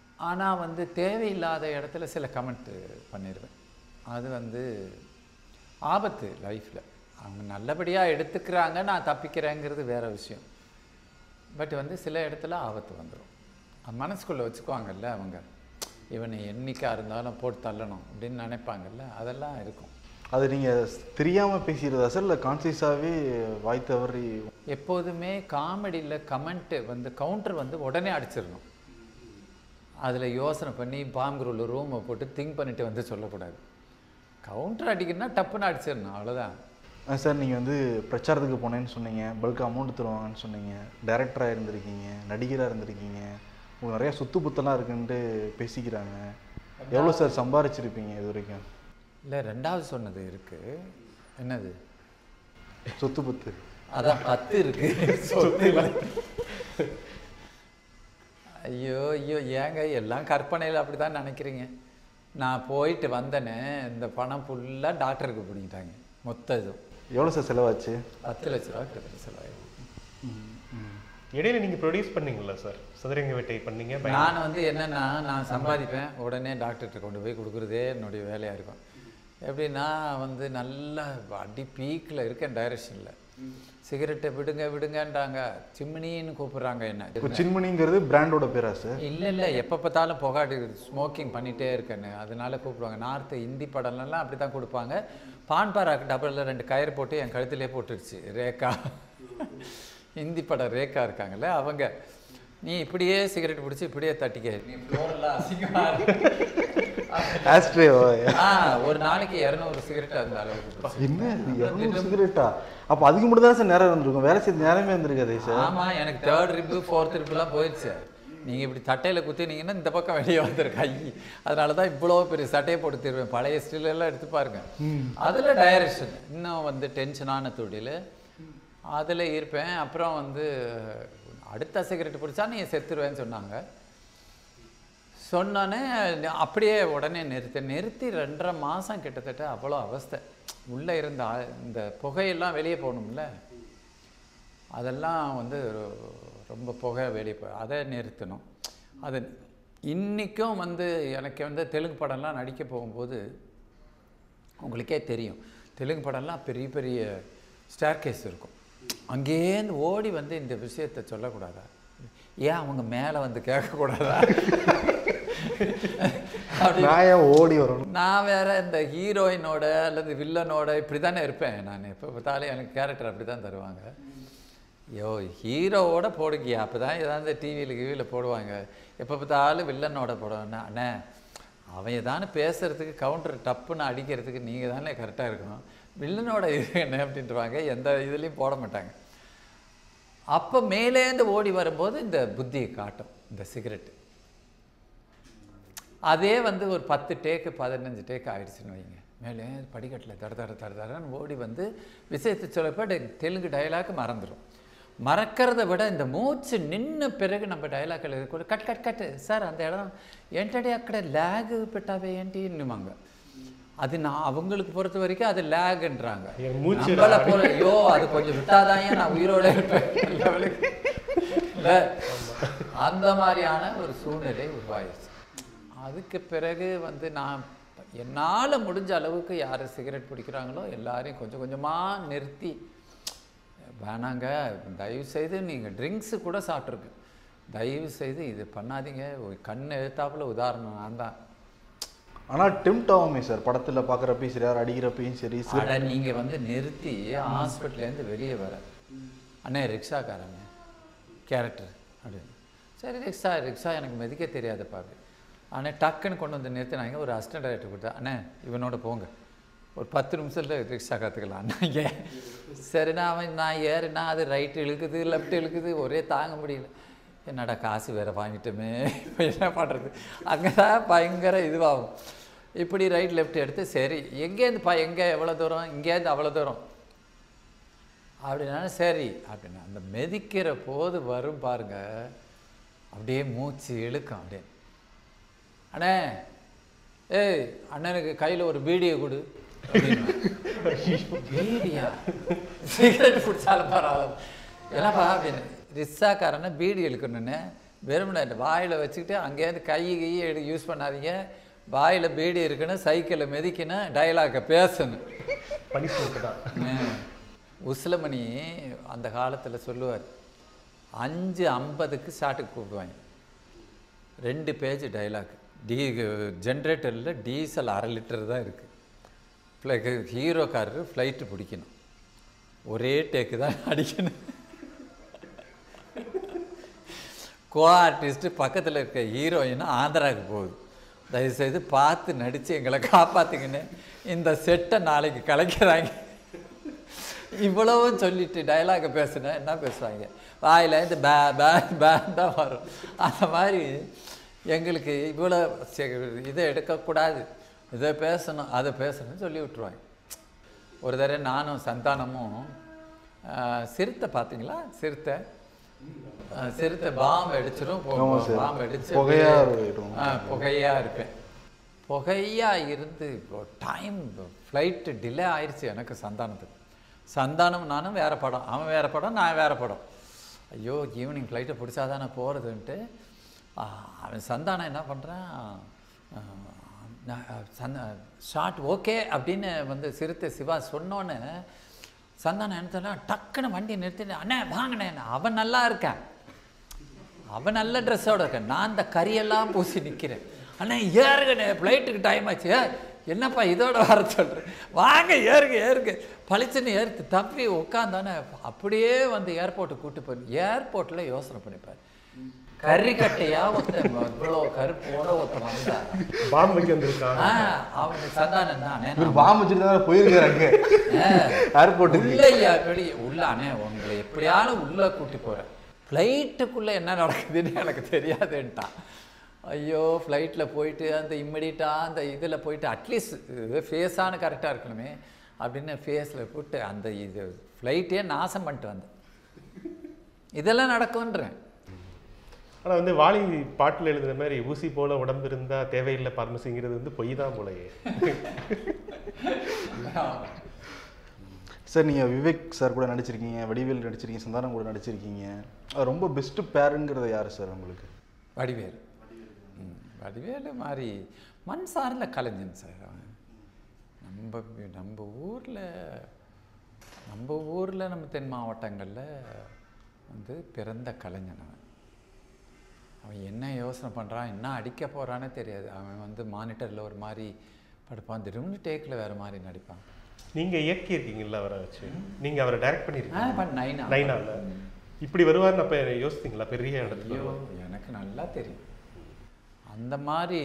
ஆனால் வந்து தேவையில்லாத இடத்துல சில கமெண்ட் பண்ணிடுவேன் அது வந்து ஆபத்து லைஃப்பில் அவங்க நல்லபடியாக எடுத்துக்கிறாங்க நான் தப்பிக்கிறேங்கிறது வேற விஷயம் பட் வந்து சில இடத்துல ஆபத்து வந்துடும் மனசுக்குள்ளே வச்சுக்குவாங்கல்ல அவங்க இவனை என்னைக்கா இருந்தாலும் போட்டு தள்ளணும் அப்படின்னு நினைப்பாங்கல்ல அதெல்லாம் இருக்கும் அது நீங்கள் தெரியாமல் பேசிடுறதா சார் இல்லை கான்சியஸாகவே வாய் தவறி எப்போதுமே காமெடியில் கமெண்ட்டு வந்து கவுண்டர் வந்து உடனே அடிச்சிடணும் அதில் யோசனை பண்ணி பாம்புருள்ள ரூமை போட்டு திங்க் பண்ணிட்டு வந்து சொல்லக்கூடாது கவுண்டர் அடிக்கணும்னா டப்புன்னு அடிச்சிடணும் அவ்வளோதான் ஆ, சார் நீங்கள் வந்து பிரச்சாரத்துக்கு போனேன்னு சொன்னீங்க பல்க் அமௌண்ட் தருவாங்கன்னு சொன்னீங்க டைரக்டராக இருந்திருக்கீங்க நடிகராக இருந்திருக்கீங்க உங்களுக்கு நிறைய சொத்து புத்தெல்லாம் இருக்குன்ட்டு பேசிக்கிறாங்க எவ்வளோ சார் சம்பாரிச்சிருப்பீங்க இது வரைக்கும் இல்லை ரெண்டாவது சொன்னது இருக்குது என்னது சொத்து புத்து அதான் பத்து இருக்கு சொத்து இல்லை. ஐயோ ஐயோ ஏங்க எல்லாம் கற்பனையில் அப்படி தான் நினைக்கிறீங்க நான் போயிட்டு வந்தேனே இந்த பணம் ஃபுல்லாக டாக்டருக்கு பிடிக்கிட்டாங்க மொத்த இதுவும் எவ்வளோ சார் செலவாச்சு பத்து லட்ச ரூபா கிட்டத்தட்ட செலவாயிடும் இடையில நீங்க ப்ரொடியூஸ் பண்ணீங்களா சார் சதுரங்க வேட்டை பண்ணீங்க பய- நான் வந்து என்னன்னா நான் சம்பாதிப்பேன் உடனே டாக்டர்கிட்ட கொண்டு போய் கொடுக்குறதே என்னுடைய வேலையாக இருக்கும் எப்படின்னா வந்து நல்லா அடி பீக்கில் இருக்கேன் டைரக்ஷனில் சிகரெட்டை விடுங்க விடுங்கன்றாங்க சிம்மினின்னு கூப்பிடுறாங்க என்ன இப்போ சின்மணிங்கிறது பிராண்டோட பேரா சார் இல்லை இல்லை எப்போ பார்த்தாலும் புகாடி ஸ்மோக்கிங் பண்ணிகிட்டே இருக்கேன்னு அதனால கூப்பிடுவாங்க நார்த்து ஹிந்தி படம்லாம் அப்படி தான் கொடுப்பாங்க பான் பாராக்கு டபுளில் ரெண்டு கயிறு போட்டு என் கழுத்திலே போட்டுருச்சு ரேகா ஹிந்தி படம் ரேகா இருக்காங்கல்ல அவங்க நீ இப்படியே சிகரெட் பிடிச்சி இப்படியே தட்டிக்க நீ ஃப்ளோரெல்லாம் அசிங்கமா இருக்கு. ஆஸ்ட்ரேவா ஆ ஒரு நாளைக்கு இரநூறு சிகரெட் அந்த அளவுக்கு பிடிச்சி. என்ன இது இரநூறு சிகரெட்டா அப்போ அதுக்கு மட்டும் தான் சார் நேரம் இருந்திருக்கும் வேலை செய்ய நேரமே இருந்திருக்காதே சார் ஆமா எனக்கு தேர்ட் ரிப்பு ஃபோர்த் ரிப்புலாம் போயிடுச்சு நீங்க இப்படி தட்டையில குத்தினீங்கன்னா இந்த பக்கம் வெளியே வந்துரு கை அதனால தான் இவ்வளோ பெரிய சட்டையை போட்டு தருவேன் பழைய ஸ்டில் எல்லாம் எடுத்து பாருங்க அதுல டைரக்ஷன் இன்னும் வந்து டென்ஷனான தொழில் அதுல இருப்பேன் அப்புறம் வந்து அடுத்த சிகரெட் பிடிச்சா நீ செத்துருவேன்னு சொன்னாங்க சொன்னோன்னே அப்படியே உடனே நிறுத்தி நிறுத்தி ரெண்டரை மாதம் கிட்டத்தட்ட அவ்வளோ அவஸ்தை உள்ளே இருந்த ஆ- இந்த புகையெல்லாம் வெளியே போகணும்ல அதெல்லாம் வந்து ரொ- ரொம்ப புகை வெளியே போய் அதை நிறுத்தணும் அது இன்றைக்கும் வந்து எனக்கு வந்து தெலுங்கு படம்லாம் நடிக்க போகும்போது உங்களுக்கே தெரியும் தெலுங்கு படம்லாம் பெரிய பெரிய ஸ்டேர்கேஸ் இருக்கும் அங்கேருந்து ஓடி வந்து இந்த விஷயத்தை சொல்லக்கூடாதா ஏன் அவங்க மேலே வந்து கேட்கக்கூடாதா அப்படி நான் ஏன் ஓடி வரணும் நான் வேற இந்த ஹீரோயினோட அல்லது வில்லனோட இப்படி தானே இருப்பேன் நான் எப்போ பார்த்தாலும் எனக்கு கேரக்டர் அப்படி தான் தருவாங்க ஐயோ ஹீரோவோட போடுங்க அப்போ தான் ஏதாவது டிவியில் கிவியில் போடுவாங்க எப்போ பார்த்தாலும் வில்லனோட போடுவேன்னா அண்ணே அவன் ஏதானு பேசுறதுக்கு கவுண்டர் டப்புன்னு அடிக்கிறதுக்கு நீங்கள் தானே கரெக்டாக இருக்கணும் வில்லனோட இது என்ன அப்படின்ட்டுருவாங்க எந்த இதுலேயும் போட மாட்டாங்க அப்போ மேலேந்து ஓடி வரும்போது இந்த புத்தியை காட்டும் இந்த சிகரெட்டு அதே வந்து ஒரு பத்து டேக்கு பதினஞ்சு டேக்கு ஆயிடுச்சுன்னு வைங்க மேலே படிக்கட்டில் தட தட தட தடன்னு ஓடி வந்து விஷயத்தை சொல்லப்போ டெ- தெலுங்கு டயலாக் மறந்துடும் மறக்கிறத விட இந்த மூச்சு நின்ன பிறகு நம்ம డైలాగ్ కూడా కట్ కట్ కట్ సార్ அந்த இடம் ఏంటంటే అక్కడ ల్యాగ్ పెట్టావే ఏంటి இன்னுமாங்க அது நான் அவங்களுக்கு பொறுத்த வரைக்கும் அது லேக்ன்றாங்க என் மூச்சு நம்மள போல ஐயோ அது கொஞ்சம் விட்டாதான் நான் உயிரோட இருப்பேன் லெவலுக்கு. இல்ல? அந்த மாதிரியான ஒரு சூழ்நிலை உருவாயிருச்சு அதுக்கு பிறகு வந்து நான் என்னால் முடிஞ்ச அளவுக்கு யார் சிகரெட் பிடிக்கிறாங்களோ எல்லாரையும் கொஞ்சம் கொஞ்சமாக நிறுத்தி வேணாங்க தயவு செய்து நீங்கள் ட்ரிங்க்ஸு கூட சாப்பிட்ருக்கு தயவு செய்து இது பண்ணாதீங்க ஒரு கண் எழுத்தாப்புல உதாரணம் நான் தான் ஆனால் டெம்ட் ஆகுமே சார் படத்தில் பார்க்குறப்பையும் சரி யார் அடிக்கிறப்பையும் சரி சிகரெட் அட நீங்கள் வந்து நிறுத்தி ஹாஸ்பிட்டல்லேருந்து வெளியே வர அண்ணே ரிக்ஷாக்காரங்க கேரக்டர் அப்படின்னு சரி ரிக்ஷா ரிக்ஷா எனக்கு மெதிக்க தெரியாதப்பா அப்படி அண்ணே டக்குன்னு கொண்டு வந்து நிறுத்தினாங்க ஒரு அசிஸ்டன்ட் டைரக்டர் கொடுத்தா அண்ணே இவனோட போங்க ஒரு பத்து நிமிஷத்தில் ரிக்ஷா கற்றுக்கலாம் அண்ணா ஏன் சரிண்ணா அவன் நான் ஏறுனா அது ரைட் இழுக்குது லெஃப்ட் இழுக்குது ஒரே தாங்க முடியல என்னடா காசு வேறு வாங்கிட்டோமே இப்போ என்ன பண்ணுறது அங்கே தான் பயங்கர இதுவாகும் இப்படி ரைட் லெஃப்ட் எடுத்து சரி எங்கேருந்து பா எங்கே எவ்வளோ தூரம் இங்கேருந்து அவ்வளோ தூரம் அப்படின்னா சரி அப்படின்னா அந்த மெதிக்கிற போது வரும் பாருங்க அப்படியே மூச்சு இழுக்கும் அப்படியே அண்ணே ஏய் அண்ணனுக்கு கையில் ஒரு பீடியை கொடு அப்படின்னுவேன். பீடியா சிகரெட் குடிச்சாலும் பரவாயில்ல என்னப்பா அப்படின்னு ரிக்ஷாக்காரனை பீடி இழுக்கணுன்னு வெறுமனே வாயில் வச்சுக்கிட்டு அங்கேருந்து கை கை எடு யூஸ் பண்ணாதீங்க வாயில் பீடி இருக்குன்னு சைக்கிளை மிதிக்கணும் டயலாக்கை பேசணும் பனிஷ்மெண்ட் தான் உசிலமணி அந்த காலத்தில் சொல்லுவார் அஞ்சு ஐம்பதுக்கு ஷாட்டுக்கு கூப்பிடுவாங்க ரெண்டு பேஜ் டைலாக் டீ ஜென்ரேட்டரில் டீசல் அரை லிட்டர் தான் இருக்குது ஃப்ளை ஹீரோக்காரரு ஃப்ளைட்டு பிடிக்கணும் ஒரே டேக்கு தான் அடிக்கணும் கோ ஆர்டிஸ்ட்டு பக்கத்தில் இருக்க ஹீரோயின் ஆந்திராவுக்கு போகுது தயவுசெய்து பார்த்து நடித்து எங்களை காப்பாற்றுங்கன்னு இந்த செட்டை நாளைக்கு கலைக்கிறாங்க இவ்வளவும் சொல்லிட்டு டயலாக பேசுனா என்ன பேசுவாங்க வாயில் இந்த பே பே பேன் தான் வரும் அந்த மாதிரி எங்களுக்கு இவ்வளோ செ- இதை எடுக்கக்கூடாது இதை பேசணும் அதை பேசணும்னு சொல்லி விட்டுருவாங்க ஒரு தடவை நானும் சந்தானமும் ஆஹ், சிறுத்தை பார்த்தீங்களா சிறுத்தை ஆஹ், சிறுத்தை பாம்பு அடிச்சிடும் ஆமா சார். பாம்பு அடிச்சு புகையா அப்படியே- இருக்கும். ஆ, புகையா இருப்பேன் புகையா இருந்து இப்போ டைம் ஃப்ளைட்டு டிலே ஆயிடுச்சு எனக்கு சந்தானத்துக்கு சந்தானம் நானும் வேற படம் அவன் வேற படம் நான் வேற படம் ஐயோ ஈவினிங் ஃப்ளைட்டை பிடிச்சாதானே போகிறதுன்ட்டு அவன் சந்தானம் என்ன பண்ணுறான் சந்த ஷார்ட் ஓகே அப்படின்னு வந்து சிறுத்தை சிவா சொன்னோன்னே சந்தானம் என்ன சொன்னா, டக்குன்னு வண்டி நிறுத்திட்டு அண்ணே வாங்கினே அவன் நல்லா இருக்கான் அவன் நல்ல ட்ரெஸ்ஸோட இருக்கான் நான் இந்த கரியெல்லாம் பூசி நிற்கிறேன் அண்ணா ஏறுங்கண்ணே ஃப்ளைட்டுக்கு டைம் ஆச்சு "ஏ, என்னப்பா இதோட வர சொல்கிறேன் வாங்க ஏறுங்க ஏறுங்க பளிச்சுன்னு ஏறுத்து தப்பி உட்காந்தானே அப்படியே வந்து ஏர்போர்ட்டுக்கு கூட்டு போய் ஏர்போர்ட்டில் யோசனை பண்ணிப்பார் கறிக்கட்டையா ஒருத்தன் இவ்வளோ கருப்போட ஒருத்தன் வந்தான் பாம்பு வைக்க வந்திருக்கான் ஆ, அவனுக்கு சந்தானம் தானே இவர் பாம்பு வச்சுட்டு தான் போயிருக்காரு அங்க ஏர்போர்ட்டுக்கு உள்ளையா வெளியே உள்ள அண்ணே உங்களை எப்படியாலும் உள்ள கூட்டி போறேன் ஃப்ளைட்டுக்குள்ளே என்ன நடக்குதுன்னு எனக்கு தெரியாதுன்ட்டான் ஐயோ ஃப்ளைட்டில் போயிட்டு அந்த இம்மிடியட்டாக அந்த இதில் போயிட்டு அட்லீஸ்ட் ஃபேஸான கரெக்டாக இருக்கணுமே அப்படின்னு ஃபேஸில் போட்டு அந்த இது ஃப்ளைட்டே நாசம் பண்ணிட்டு வந்தேன் இதெல்லாம் நடக்கும்ன்றேன் ஆனா வந்து வாலி பாட்டுல எழுதுன மாதிரி ஊசி போல உடம்பு இருந்தா தேவையில்லை பார்மசிங்கிறது வந்து பொய் தான் போலயே சார் நீங்கள் விவேக் சார் கூட நடிச்சிருக்கீங்க வடிவேல் நடிச்சிருக்கீங்க சந்தானம் கூட நடிச்சிருக்கீங்க அது ரொம்ப பெஸ்ட்டு பேருங்கிறது யார் சார் உங்களுக்கு வடிவேல் ம், வடிவேலு மாதிரி மண் சார்ந்த கலைஞன் சார் அவன் நம்ம நம்ம ஊரில் நம்ம ஊரில் நம்ம தென் மாவட்டங்களில் வந்து பிறந்த கலைஞன் அவன் அவன் என்ன யோசனை பண்ணுறான் என்ன அடிக்க போகிறானே தெரியாது அவன் வந்து மானிட்டரில் ஒரு மாதிரி படுப்பான் திரும்ப டேக்கில் வேறு மாதிரி நடிப்பான் நீங்க இயக்கி இருக்கீங்கல்ல அவரை வச்சு நீங்க அவரை டைரக்ட் ஆ பண்ணிருக்கீங்க பண்ண நைனா நைனால இப்படி வருவார்னு அப்ப யோசித்தீங்களா பெரிய இடத்துல ஐயோ எனக்கு நல்லா தெரியும் அந்த மாதிரி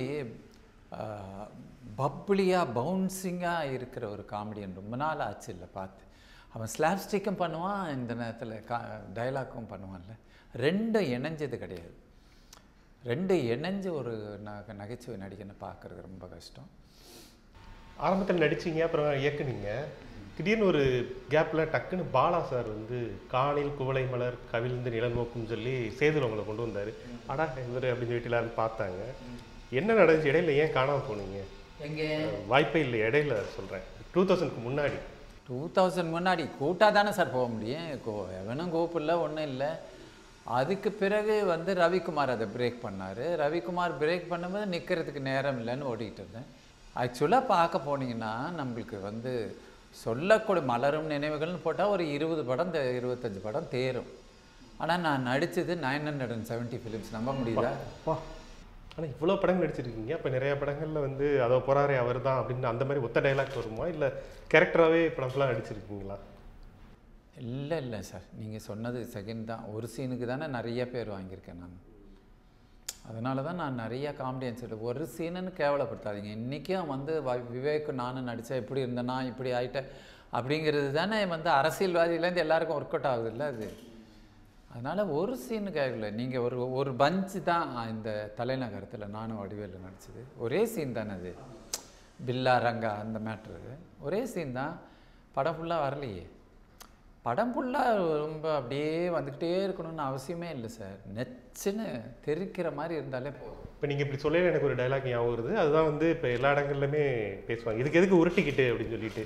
பப்ளியாக பவுன்சிங்காக இருக்கிற ஒரு காமெடியன் ரொம்ப நாள் ஆச்சு இல்லை பார்த்து அவன் ஸ்லாப்ஸ்டிக்கும் பண்ணுவான் இந்த நேரத்தில் கா டைலாக்கும் பண்ணுவான்ல ரெண்டும் இணைஞ்சது கிடையாது ரெண்டு இணைஞ்சு ஒரு ந நகைச்சுவை நடிகனை பார்க்குறது ரொம்ப கஷ்டம் ஆரம்பத்தில் நடிச்சீங்க அப்புறம் இயக்குனீங்க திடீர்னு ஒரு கேப்ல டக்குன்னு பாலா சார் வந்து காணில் குவளை மலர் கவிழ்ந்து நிழல் நோக்கும்னு சொல்லி சேதுல உங்களை கொண்டு வந்தாரு அடா இவர் அப்படின்னு சொல்லிட்டு எல்லாரும் பார்த்தாங்க என்ன நடந்துச்சு இடையில ஏன் காணாம போனீங்க எங்கே வாய்ப்பே இல்லை இடையில சொல்றேன் டூ தௌசண்ட்க்கு முன்னாடி டூ தௌசண்ட் முன்னாடி கூட்டாக தானே சார் போக முடியும் கோ எவனும் கூப்பிடல ஒன்றும் இல்லை அதுக்கு பிறகு வந்து ரவிக்குமார் அதை பிரேக் பண்ணார் ரவிக்குமார் பிரேக் பண்ணும்போது நிற்கிறதுக்கு நேரம் இல்லைன்னு ஓடிக்கிட்டு இருந்தேன் ஆக்சுவலாக பார்க்க போனீங்கன்னா நம்மளுக்கு வந்து சொல்லக்கூடிய மலரும் நினைவுகள்னு போட்டால் ஒரு இருபது படம் தே- இருபத்தஞ்சு படம் தேரும் ஆனால் நான் நடித்தது nine hundred and seventy films நம்ப முடியுதா அப்பா ஆனா இவ்வளவு படங்கள் நடிச்சிருக்கீங்க அப்ப நிறைய படங்கள்ல வந்து அதோ போறாரே அவர் தான் அப்படின்னு அந்த மாதிரி ஒத்த டைலாக் வருமா இல்ல கேரக்டராகவே படம் ஃபுல்லாக நடிச்சிருக்கீங்களா இல்லை இல்லை சார் நீங்கள் சொன்னது செகண்ட் தான் ஒரு சீனுக்கு தானே நிறைய பேர் வாங்கியிருக்கேன் நான் அதனால தான் நான் நிறைய காமெடியன்ஸ் எடுத்து ஒரு சீனுன்னு கேவலப்படுத்தாதீங்க இன்றைக்கும் வந்து வ- விவேக் நானும் நடித்தேன் இப்படி இருந்தேனா இப்படி ஆயிட்டேன் அப்படிங்கிறது தானே வந்து அரசியல்வாதியிலேருந்து எல்லாருக்கும் ஒர்க் அவுட் ஆகுது இல்லை அது அதனால் ஒரு சீனு கேட்கல நீங்கள் ஒரு ஒரு பஞ்சு தான் இந்த தலைநகரத்தில் நானும் வடிவேலு நடிச்சது ஒரே சீன் தானே அது பில்லா ரங்கா அந்த மேட்ரு ஒரே சீன் தான் படம் ஃபுல்லாக வரலையே படம் ஃபுல்லாக ரொம்ப அப்படியே வந்துக்கிட்டே இருக்கணும்னு அவசியமே இல்லை சார் நெச்சுன்னு தெரிக்கிற மாதிரி இருந்தாலே போதும் இப்போ நீங்க இப்படி சொல்லல எனக்கு ஒரு டைலாக் ஞாபகம் வருது அதுதான் வந்து இப்போ எல்லா இடங்கள்லையுமே பேசுவாங்க இதுக்கு எதுக்கு உருட்டிக்கிட்டு அப்படின்னு சொல்லிட்டு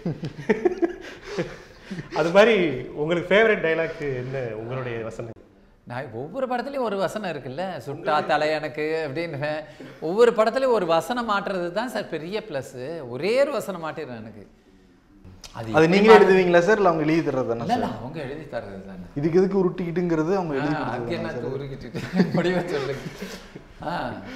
அது மாதிரி உங்களுக்கு ஃபேவரட் டைலாக் என்ன உங்களுடைய வசனம் நான் ஒவ்வொரு படத்துலையும் ஒரு வசனம் இருக்குல்ல சுட்டா தலை எனக்கு அப்படின்னு ஒவ்வொரு படத்துலையும் ஒரு வசனம் மாட்டுறது தான் சார் பெரிய ப்ளஸ்ஸு ஒரே ஒரு வசனம் மாட்டிடுறேன் எனக்கு அது அது நீங்களே எழுதுவீங்களா சார் இல்லை அவங்க எழுதி தர்றது தானே இல்லை இல்லை அவங்க எழுதி தர்றது தானே இதுக்கு எதுக்கு உருட்டிக்கிட்டுங்கிறது அவங்க எழுதி ஆ, கொடுத்தது அதுக்கு தானே என்ன சார்? உருகிட்டு முடிவை சொல்லுங்க ஆ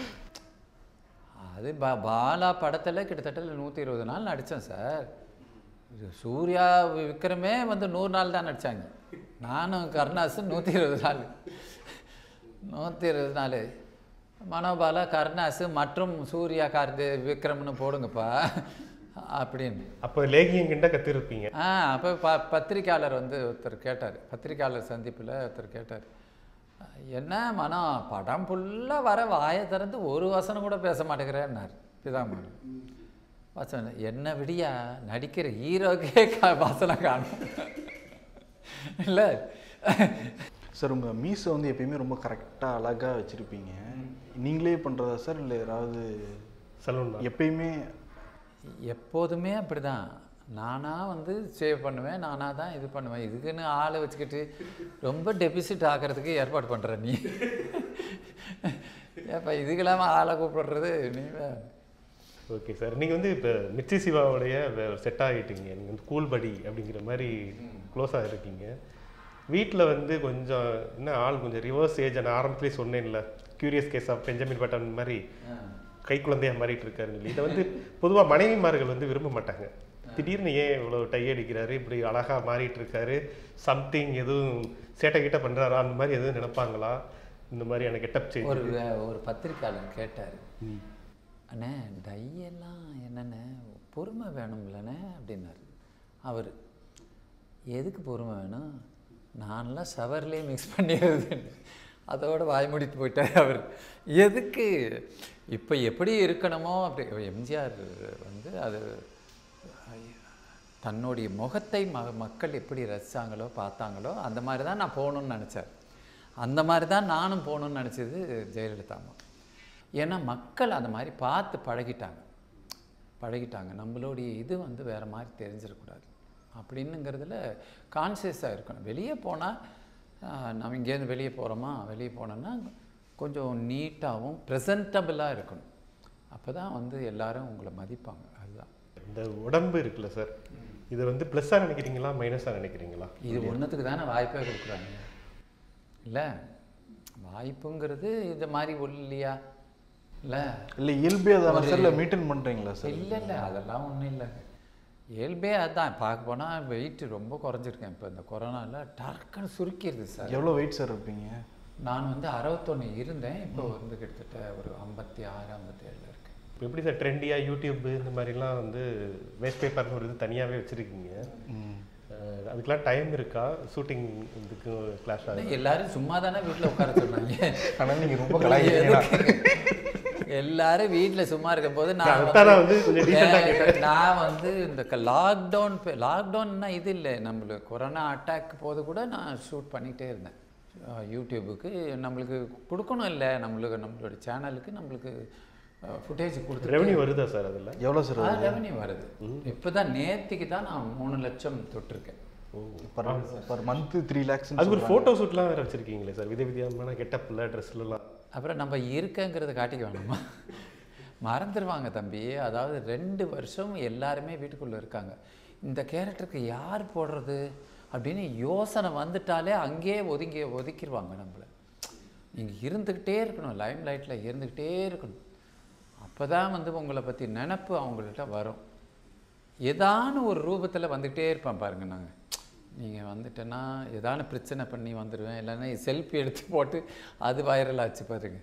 அது பா பாலா படத்தில் கிட்டத்தட்ட நூற்றி இருபது நாள் நடித்தேன் சார் இது சூர்யா விக்ரமே வந்து நூறு நாள் தான் நடித்தாங்க நானும் கருணாஸும் நூற்றி இருபது நாள் நூற்றி இருபது நாள் மனோபாலா கருணாசு மற்றும் சூர்யா கார்த்தி விக்ரம்னு போடுங்கப்பா அப்படின்னு அப்போ லேகியம் கிண்ட கத்திருப்பீங்க ஆ அப்போ ப பத்திரிக்கையாளர் வந்து ஒருத்தர் கேட்டார் பத்திரிக்கையாளர் சந்திப்பில் ஒருத்தர் கேட்டார் என்ன மனம் படம் ஃபுல்லாக வர வாயை திறந்து ஒரு வசனம் கூட பேச மாட்டேங்கிறேன்னார் பிதாமன் வசனம் என்ன விடியா நடிக்கிற ஹீரோக்கே கா வசனம் காணும் இல்லை சார் உங்கள் மீஸை வந்து எப்பயுமே ரொம்ப கரெக்டாக அழகாக வச்சுருப்பீங்க நீங்களே பண்ணுறதா சார் இல்லை யாராவது சலூன் தான் எப்பயுமே எப்போதுமே அப்படிதான் நானாக வந்து சேவ் பண்ணுவேன் நானாக தான் இது பண்ணுவேன் இதுக்குன்னு ஆளை வச்சுக்கிட்டு ரொம்ப டெபிசிட் ஆகிறதுக்கு ஏற்பாடு பண்ணுற நீ ஏப்பா இதுக்கெல்லாம் ஆளை கூப்பிடுறது நீ வே- ஓகே சார் நீங்கள் வந்து இப்போ மிர்ச்சி சிவாவுடைய செட் ஆகிட்டீங்க நீங்கள் வந்து கூல் படி அப்படிங்கிற மாதிரி க்ளோஸாக இருக்கீங்க வீட்டில் வந்து கொஞ்சம் என்ன ஆள் கொஞ்சம் ரிவர்ஸ் ஏஜ் நான் ஆரம்பத்துலேயே சொன்னேன்ல curious case of Benjamin Button மாதிரி கை குழந்தையா மாறிட்டு இருக்காருன்னு சொல்லி இதை வந்து பொதுவாக மனைவிமார்கள் வந்து விரும்ப மாட்டாங்க திடீர்னு ஏன் இவ்வளோ டை அடிக்கிறாரு இப்படி அழகா மாறிட்டு இருக்காரு சம்திங் எதுவும் சேட்டை கிட்ட பண்ணுறாரா அந்த மாதிரி எதுவும் நினைப்பாங்களா இந்த மாதிரியான கெட்டப் சேஞ்ச் ஒரு வே- ஒரு பத்திரிக்கையாளர் கேட்டார் அண்ணே டையெல்லாம் என்னண்ணே பொறுமை வேணும்லண்ணே அப்படின்னாரு அவர் எதுக்கு பொறுமை வேணும் நான்லாம் ஷவர்லேயே மிக்ஸ் பண்ணிடுறது அதோட வாய் மூடிட்டு போயிட்டார் அவர் எதுக்கு இப்போ எப்படி இருக்கணுமோ அப்படி எம்ஜிஆர் வந்து அது தன்னுடைய முகத்தை ம மக்கள் எப்படி ரசித்தாங்களோ பார்த்தாங்களோ அந்த மாதிரி தான் நான் போகணுன்னு நினச்சேன் அந்த மாதிரி தான் நானும் போகணுன்னு நினச்சது ஜெயலலிதா அம்மா ஏன்னா மக்கள் அந்த மாதிரி பார்த்து பழகிட்டாங்க பழகிட்டாங்க நம்மளுடைய இது வந்து வேறு மாதிரி தெரிஞ்சிடக்கூடாது அப்படின்னுங்கிறதுல கான்சியஸாக இருக்கணும் வெளியே போனால் நம்ம இங்கேருந்து வெளியே போகிறோமா வெளியே போனோன்னா கொஞ்சம் நீட்டாகவும் ப்ரெசன்டபுளாக இருக்கணும் அப்போ தான் வந்து எல்லாரும் உங்களை மதிப்பாங்க அதுதான் இந்த உடம்பு இருக்குல்ல சார் இதை வந்து ப்ளஸ்ஸாக நினைக்கிறீங்களா மைனஸாக நினைக்கிறீங்களா இது ஒன்றுத்துக்கு தானே வாய்ப்பே கொடுக்குறாங்க இல்லை வாய்ப்புங்கிறது இது மாதிரி ஒல்லியா இல்லை இல்லை இயல்பே தானே சார் இல்லை மெயின்டைன் பண்ணுறீங்களா சார் இல்லை இல்லை அதெல்லாம் ஒன்றும் இல்லைங்க இயல்பே அதான் பார்க்க போனால் வெயிட் ரொம்ப குறைஞ்சிருக்கேன் இப்போ இந்த கொரோனாவில் டக்குன்னு சுருக்கிடுது சார் எவ்வளோ வெயிட் சார் இருப்பீங்க நான் வந்து அறுபத்தொன்று இருந்தேன் இப்போ வந்து கிட்டத்தட்ட ஒரு ஐம்பத்தி ஆறு ஐம்பத்தி ஏழில் இருக்கேன் இப்போ எப்படி சார் ட்ரெண்டியாக யூடியூப் இந்த மாதிரிலாம் வந்து வேஸ்ட் பேப்பர்னு ஒரு இது தனியாகவே வச்சுருக்கீங்க ம் அஹ் அதுக்கெல்லாம் டைம் இருக்கா ஷூட்டிங் இதுக்கு கிளாஷ் ஆகுது எல்லாரும் சும்மா தானே வீட்டில் உட்கார சொன்னாங்க ஆனால் நீங்கள் ரொம்ப எல்லாரும் வீட்டில் சும்மா இருக்கும்போது நான் அதுதான் நான் வந்து கொஞ்சம் decent ஆ வந்து- நான் வந்து இந்த லாக்டவுன் லாக்டவுன்னா இது இல்லை நம்மளுக்கு கொரோனா அட்டாக் போது கூட நான் ஷூட் பண்ணிகிட்டே இருந்தேன் அஹ் யூடியூபுக்கு நம்மளுக்கு கொடுக்கணும் இல்லை நம்மளுக்கு நம்மளோட சேனலுக்கு நம்மளுக்கு ஃபுட்டேஜ் கொடுத்து ரெவன்யூ வருதா சார் அதில் எவ்வளோ சார் ரெவன்யூ வருது இப்போ தான் நேத்திக்கு தான் நான் மூணு லட்சம் தொட்டிருக்கேன் per per month three lakhs அதுக்கு ஒரு ஃபோட்டோ ஷூட்லாம் வேறு வச்சுருக்கீங்களே சார் வித விதமான கெட்டப்பில் ட்ரெஸ்லலாம் அப்புறம் நம்ம இருக்கங்கிறத காட்டிக்க வேணுமா மறந்துடுவாங்க தம்பி அதாவது ரெண்டு வருஷம் எல்லாருமே வீட்டுக்குள்ளே இருக்காங்க இந்த கேரக்டருக்கு யார் போடுறது அப்படின்னு யோசனை வந்துட்டாலே அங்கேயே ஒதுங்கி ஒதுக்கிடுவாங்க நம்மளை நீங்கள் இருந்துக்கிட்டே இருக்கணும் லைம் லைட்டில் இருந்துக்கிட்டே இருக்கணும் அப்போ தான் வந்து உங்களை பற்றி நினப்பு அவங்கள்ட்ட வரும் ஏதான ஒரு ரூபத்தில் வந்துக்கிட்டே இருப்பேன் பாருங்க நாங்கள் நீங்கள் வந்துட்டேன்னா ஏதான பிரச்சனை பண்ணி வந்துடுவேன் இல்லைன்னா செல்ஃபி எடுத்து போட்டு அது வைரல் ஆச்சு பாருங்க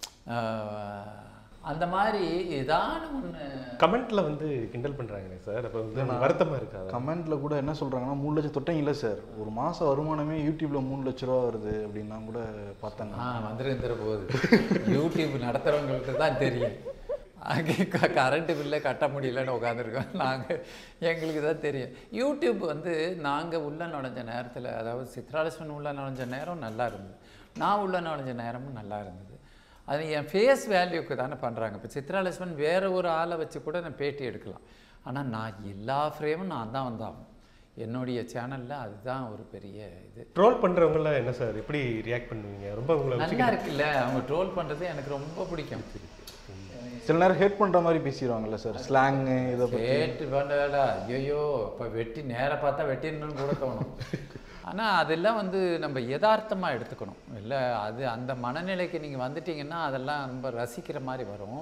ஆஹ் அந்த மாதிரி ஏதான ஒன்று கமெண்ட்ல வந்து கிண்டல் பண்ணுறாங்களே சார் அப்போ வந்து வருத்தமாக இருக்காது கமெண்ட்ல கூட என்ன சொல்றாங்கன்னா மூணு லட்சம் தொட்டீங்க இல்லை சார் ஒரு மாசம் வருமானமே யூடியூப்ல மூணு லட்ச ரூபா வருது அப்படின்னா கூட பார்த்தாங்க ஆ வந்துருந்துற போகுது யூடியூப் நடத்துகிறவங்களுக்கு தான் தெரியும் அங்கே கரண்ட்டு பில்லை கட்ட முடியலன்னு உட்காந்துருக்கோம் நாங்கள் எங்களுக்கு தான் தெரியும் யூடியூப் வந்து நாங்கள் உள்ள நுழைஞ்ச நேரத்தில் அதாவது சித்ராலட்சுமன் உள்ள நுழைஞ்ச நேரம் நல்லா இருந்தது நான் உள்ள நுழைஞ்ச நேரமும் நல்லா இருந்தது அது என் ஃபேஸ் வேல்யூக்கு தானே பண்ணுறாங்க இப்போ சித்ராலட்சுமன் வேற ஒரு ஆளை வச்சு கூட நான் பேட்டி எடுக்கலாம் ஆனால் நான் எல்லா ஃப்ரேமும் நான் தான் வந்தாகணும் என்னுடைய சேனலில் அதுதான் ஒரு பெரிய இது ட்ரோல் பண்ணுறவங்கள என்ன சார் எப்படி ரியாக்ட் பண்ணுவீங்க ரொம்ப உங்களை வச்சு நல்லா இருக்குல்ல அவங்க ட்ரோல் பண்ணுறது எனக்கு ரொம்ப பிடிக்கும் சில நேரம் ஹேட் பண்ணுற மாதிரி பேசிடுவாங்கல்ல சார் ஸ்லாங்கு இதை பற்றி கேட்டு பண்ணடா ஐயோ இப்போ வெட்டி நேராக பார்த்தா வெட்டிடணும்னு கூட தோணும் ஆனால் அதெல்லாம் வந்து நம்ம யதார்த்தமாக எடுத்துக்கணும் இல்லை அது அந்த மனநிலைக்கு நீங்கள் வந்துட்டீங்கன்னா அதெல்லாம் ரொம்ப ரசிக்கிற மாதிரி வரும்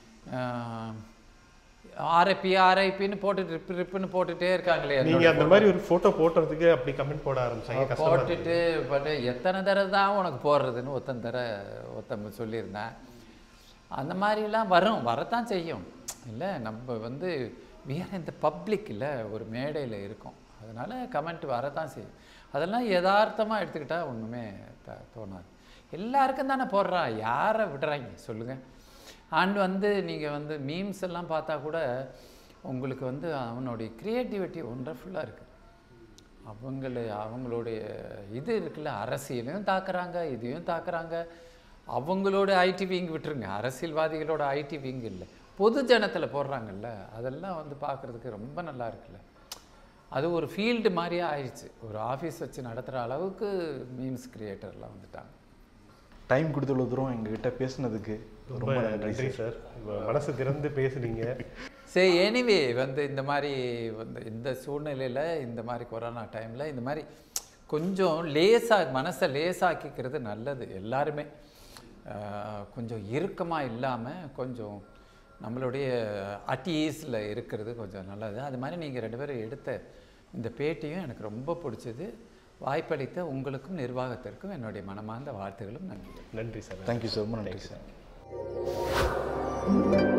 ஆர்ஐபி ஆர்ஐபின்னு போட்டுட்டு ரிப்பு ரிப்புன்னு போட்டுட்டே இருக்காங்களே நீங்க அந்த மாதிரி ஒரு போட்டோ போடுறதுக்கு அப்படி கமெண்ட் போட ஆரம்பிச்சாங்க கஷ்டமா இருக்கு. போட்டுட்டு பட் எத்தனை தடவை தான் உனக்கு போடுறதுன்னு ஒத்தன் தர ஒருத்தன் சொல்லியிருந்தேன் அந்த மாதிரிலாம் வரும் வரத்தான் செய்யும் இல்லை நம்ம வந்து வேற இந்த பப்ளிக் இல்லை ஒரு மேடையில் இருக்கோம் அதனால் கமெண்ட் வரத்தான் செய்யும் அதெல்லாம் யதார்த்தமாக எடுத்துக்கிட்டா ஒன்றுமே த தோணாது எல்லாருக்கும் தானே போடுறா யாரை விடுறாங்க சொல்லுங்கள் அண்ட் வந்து நீங்கள் வந்து மீம்ஸ் எல்லாம் பார்த்தா கூட உங்களுக்கு வந்து அவனுடைய க்ரியேட்டிவிட்டி ஒண்டர்ஃபுல்லாக இருக்குது அவங்கள அவங்களுடைய இது இருக்குல்ல அரசியலையும் தாக்குறாங்க இதையும் தாக்குறாங்க அவங்களோட ஐடி விங் விட்டுருங்க அரசியல்வாதிகளோட ஐடி விங் இல்லை பொது ஜனத்தில் போடுறாங்கல்ல அதெல்லாம் வந்து பார்க்குறதுக்கு ரொம்ப நல்லா இருக்குல்ல அது ஒரு ஃபீல்டு மாதிரியே ஆயிடுச்சு ஒரு ஆஃபீஸ் வச்சு நடத்துகிற அளவுக்கு மீம்ஸ் கிரியேட்டர்லாம் வந்துட்டாங்க டைம் கொடுத்துள்ள தூரம் எங்ககிட்ட பேசுனதுக்கு ரொம்ப ரொம்ப நன்றி நன்றி சார் உங்க மனசு திறந்து பேசுனீங்க சரி எனிவே வந்து இந்த மாதிரி வந்து இந்த சூழ்நிலையில் இந்த மாதிரி கொரோனா டைமில் இந்த மாதிரி கொஞ்சம் லேசாக மனசை லேசாக்கிக்கிறது நல்லது எல்லாருமே ஆஹ் கொஞ்சம் இறுக்கமாக இல்லாமல் கொஞ்சம் நம்மளுடைய அட்டீஸில் இருக்கிறது கொஞ்சம் நல்லது அது மாதிரி நீங்கள் ரெண்டு பேரும் எடுத்த இந்த பேட்டியும் எனக்கு ரொம்ப பிடிச்சது வாய்ப்பளித்த உங்களுக்கும் நிர்வாகத்திற்கும் என்னுடைய மனமார்ந்த வாழ்த்துகளும் நன்றி நன்றி சார் தேங்க்யூ சார் ரொம்ப நன்றி சார்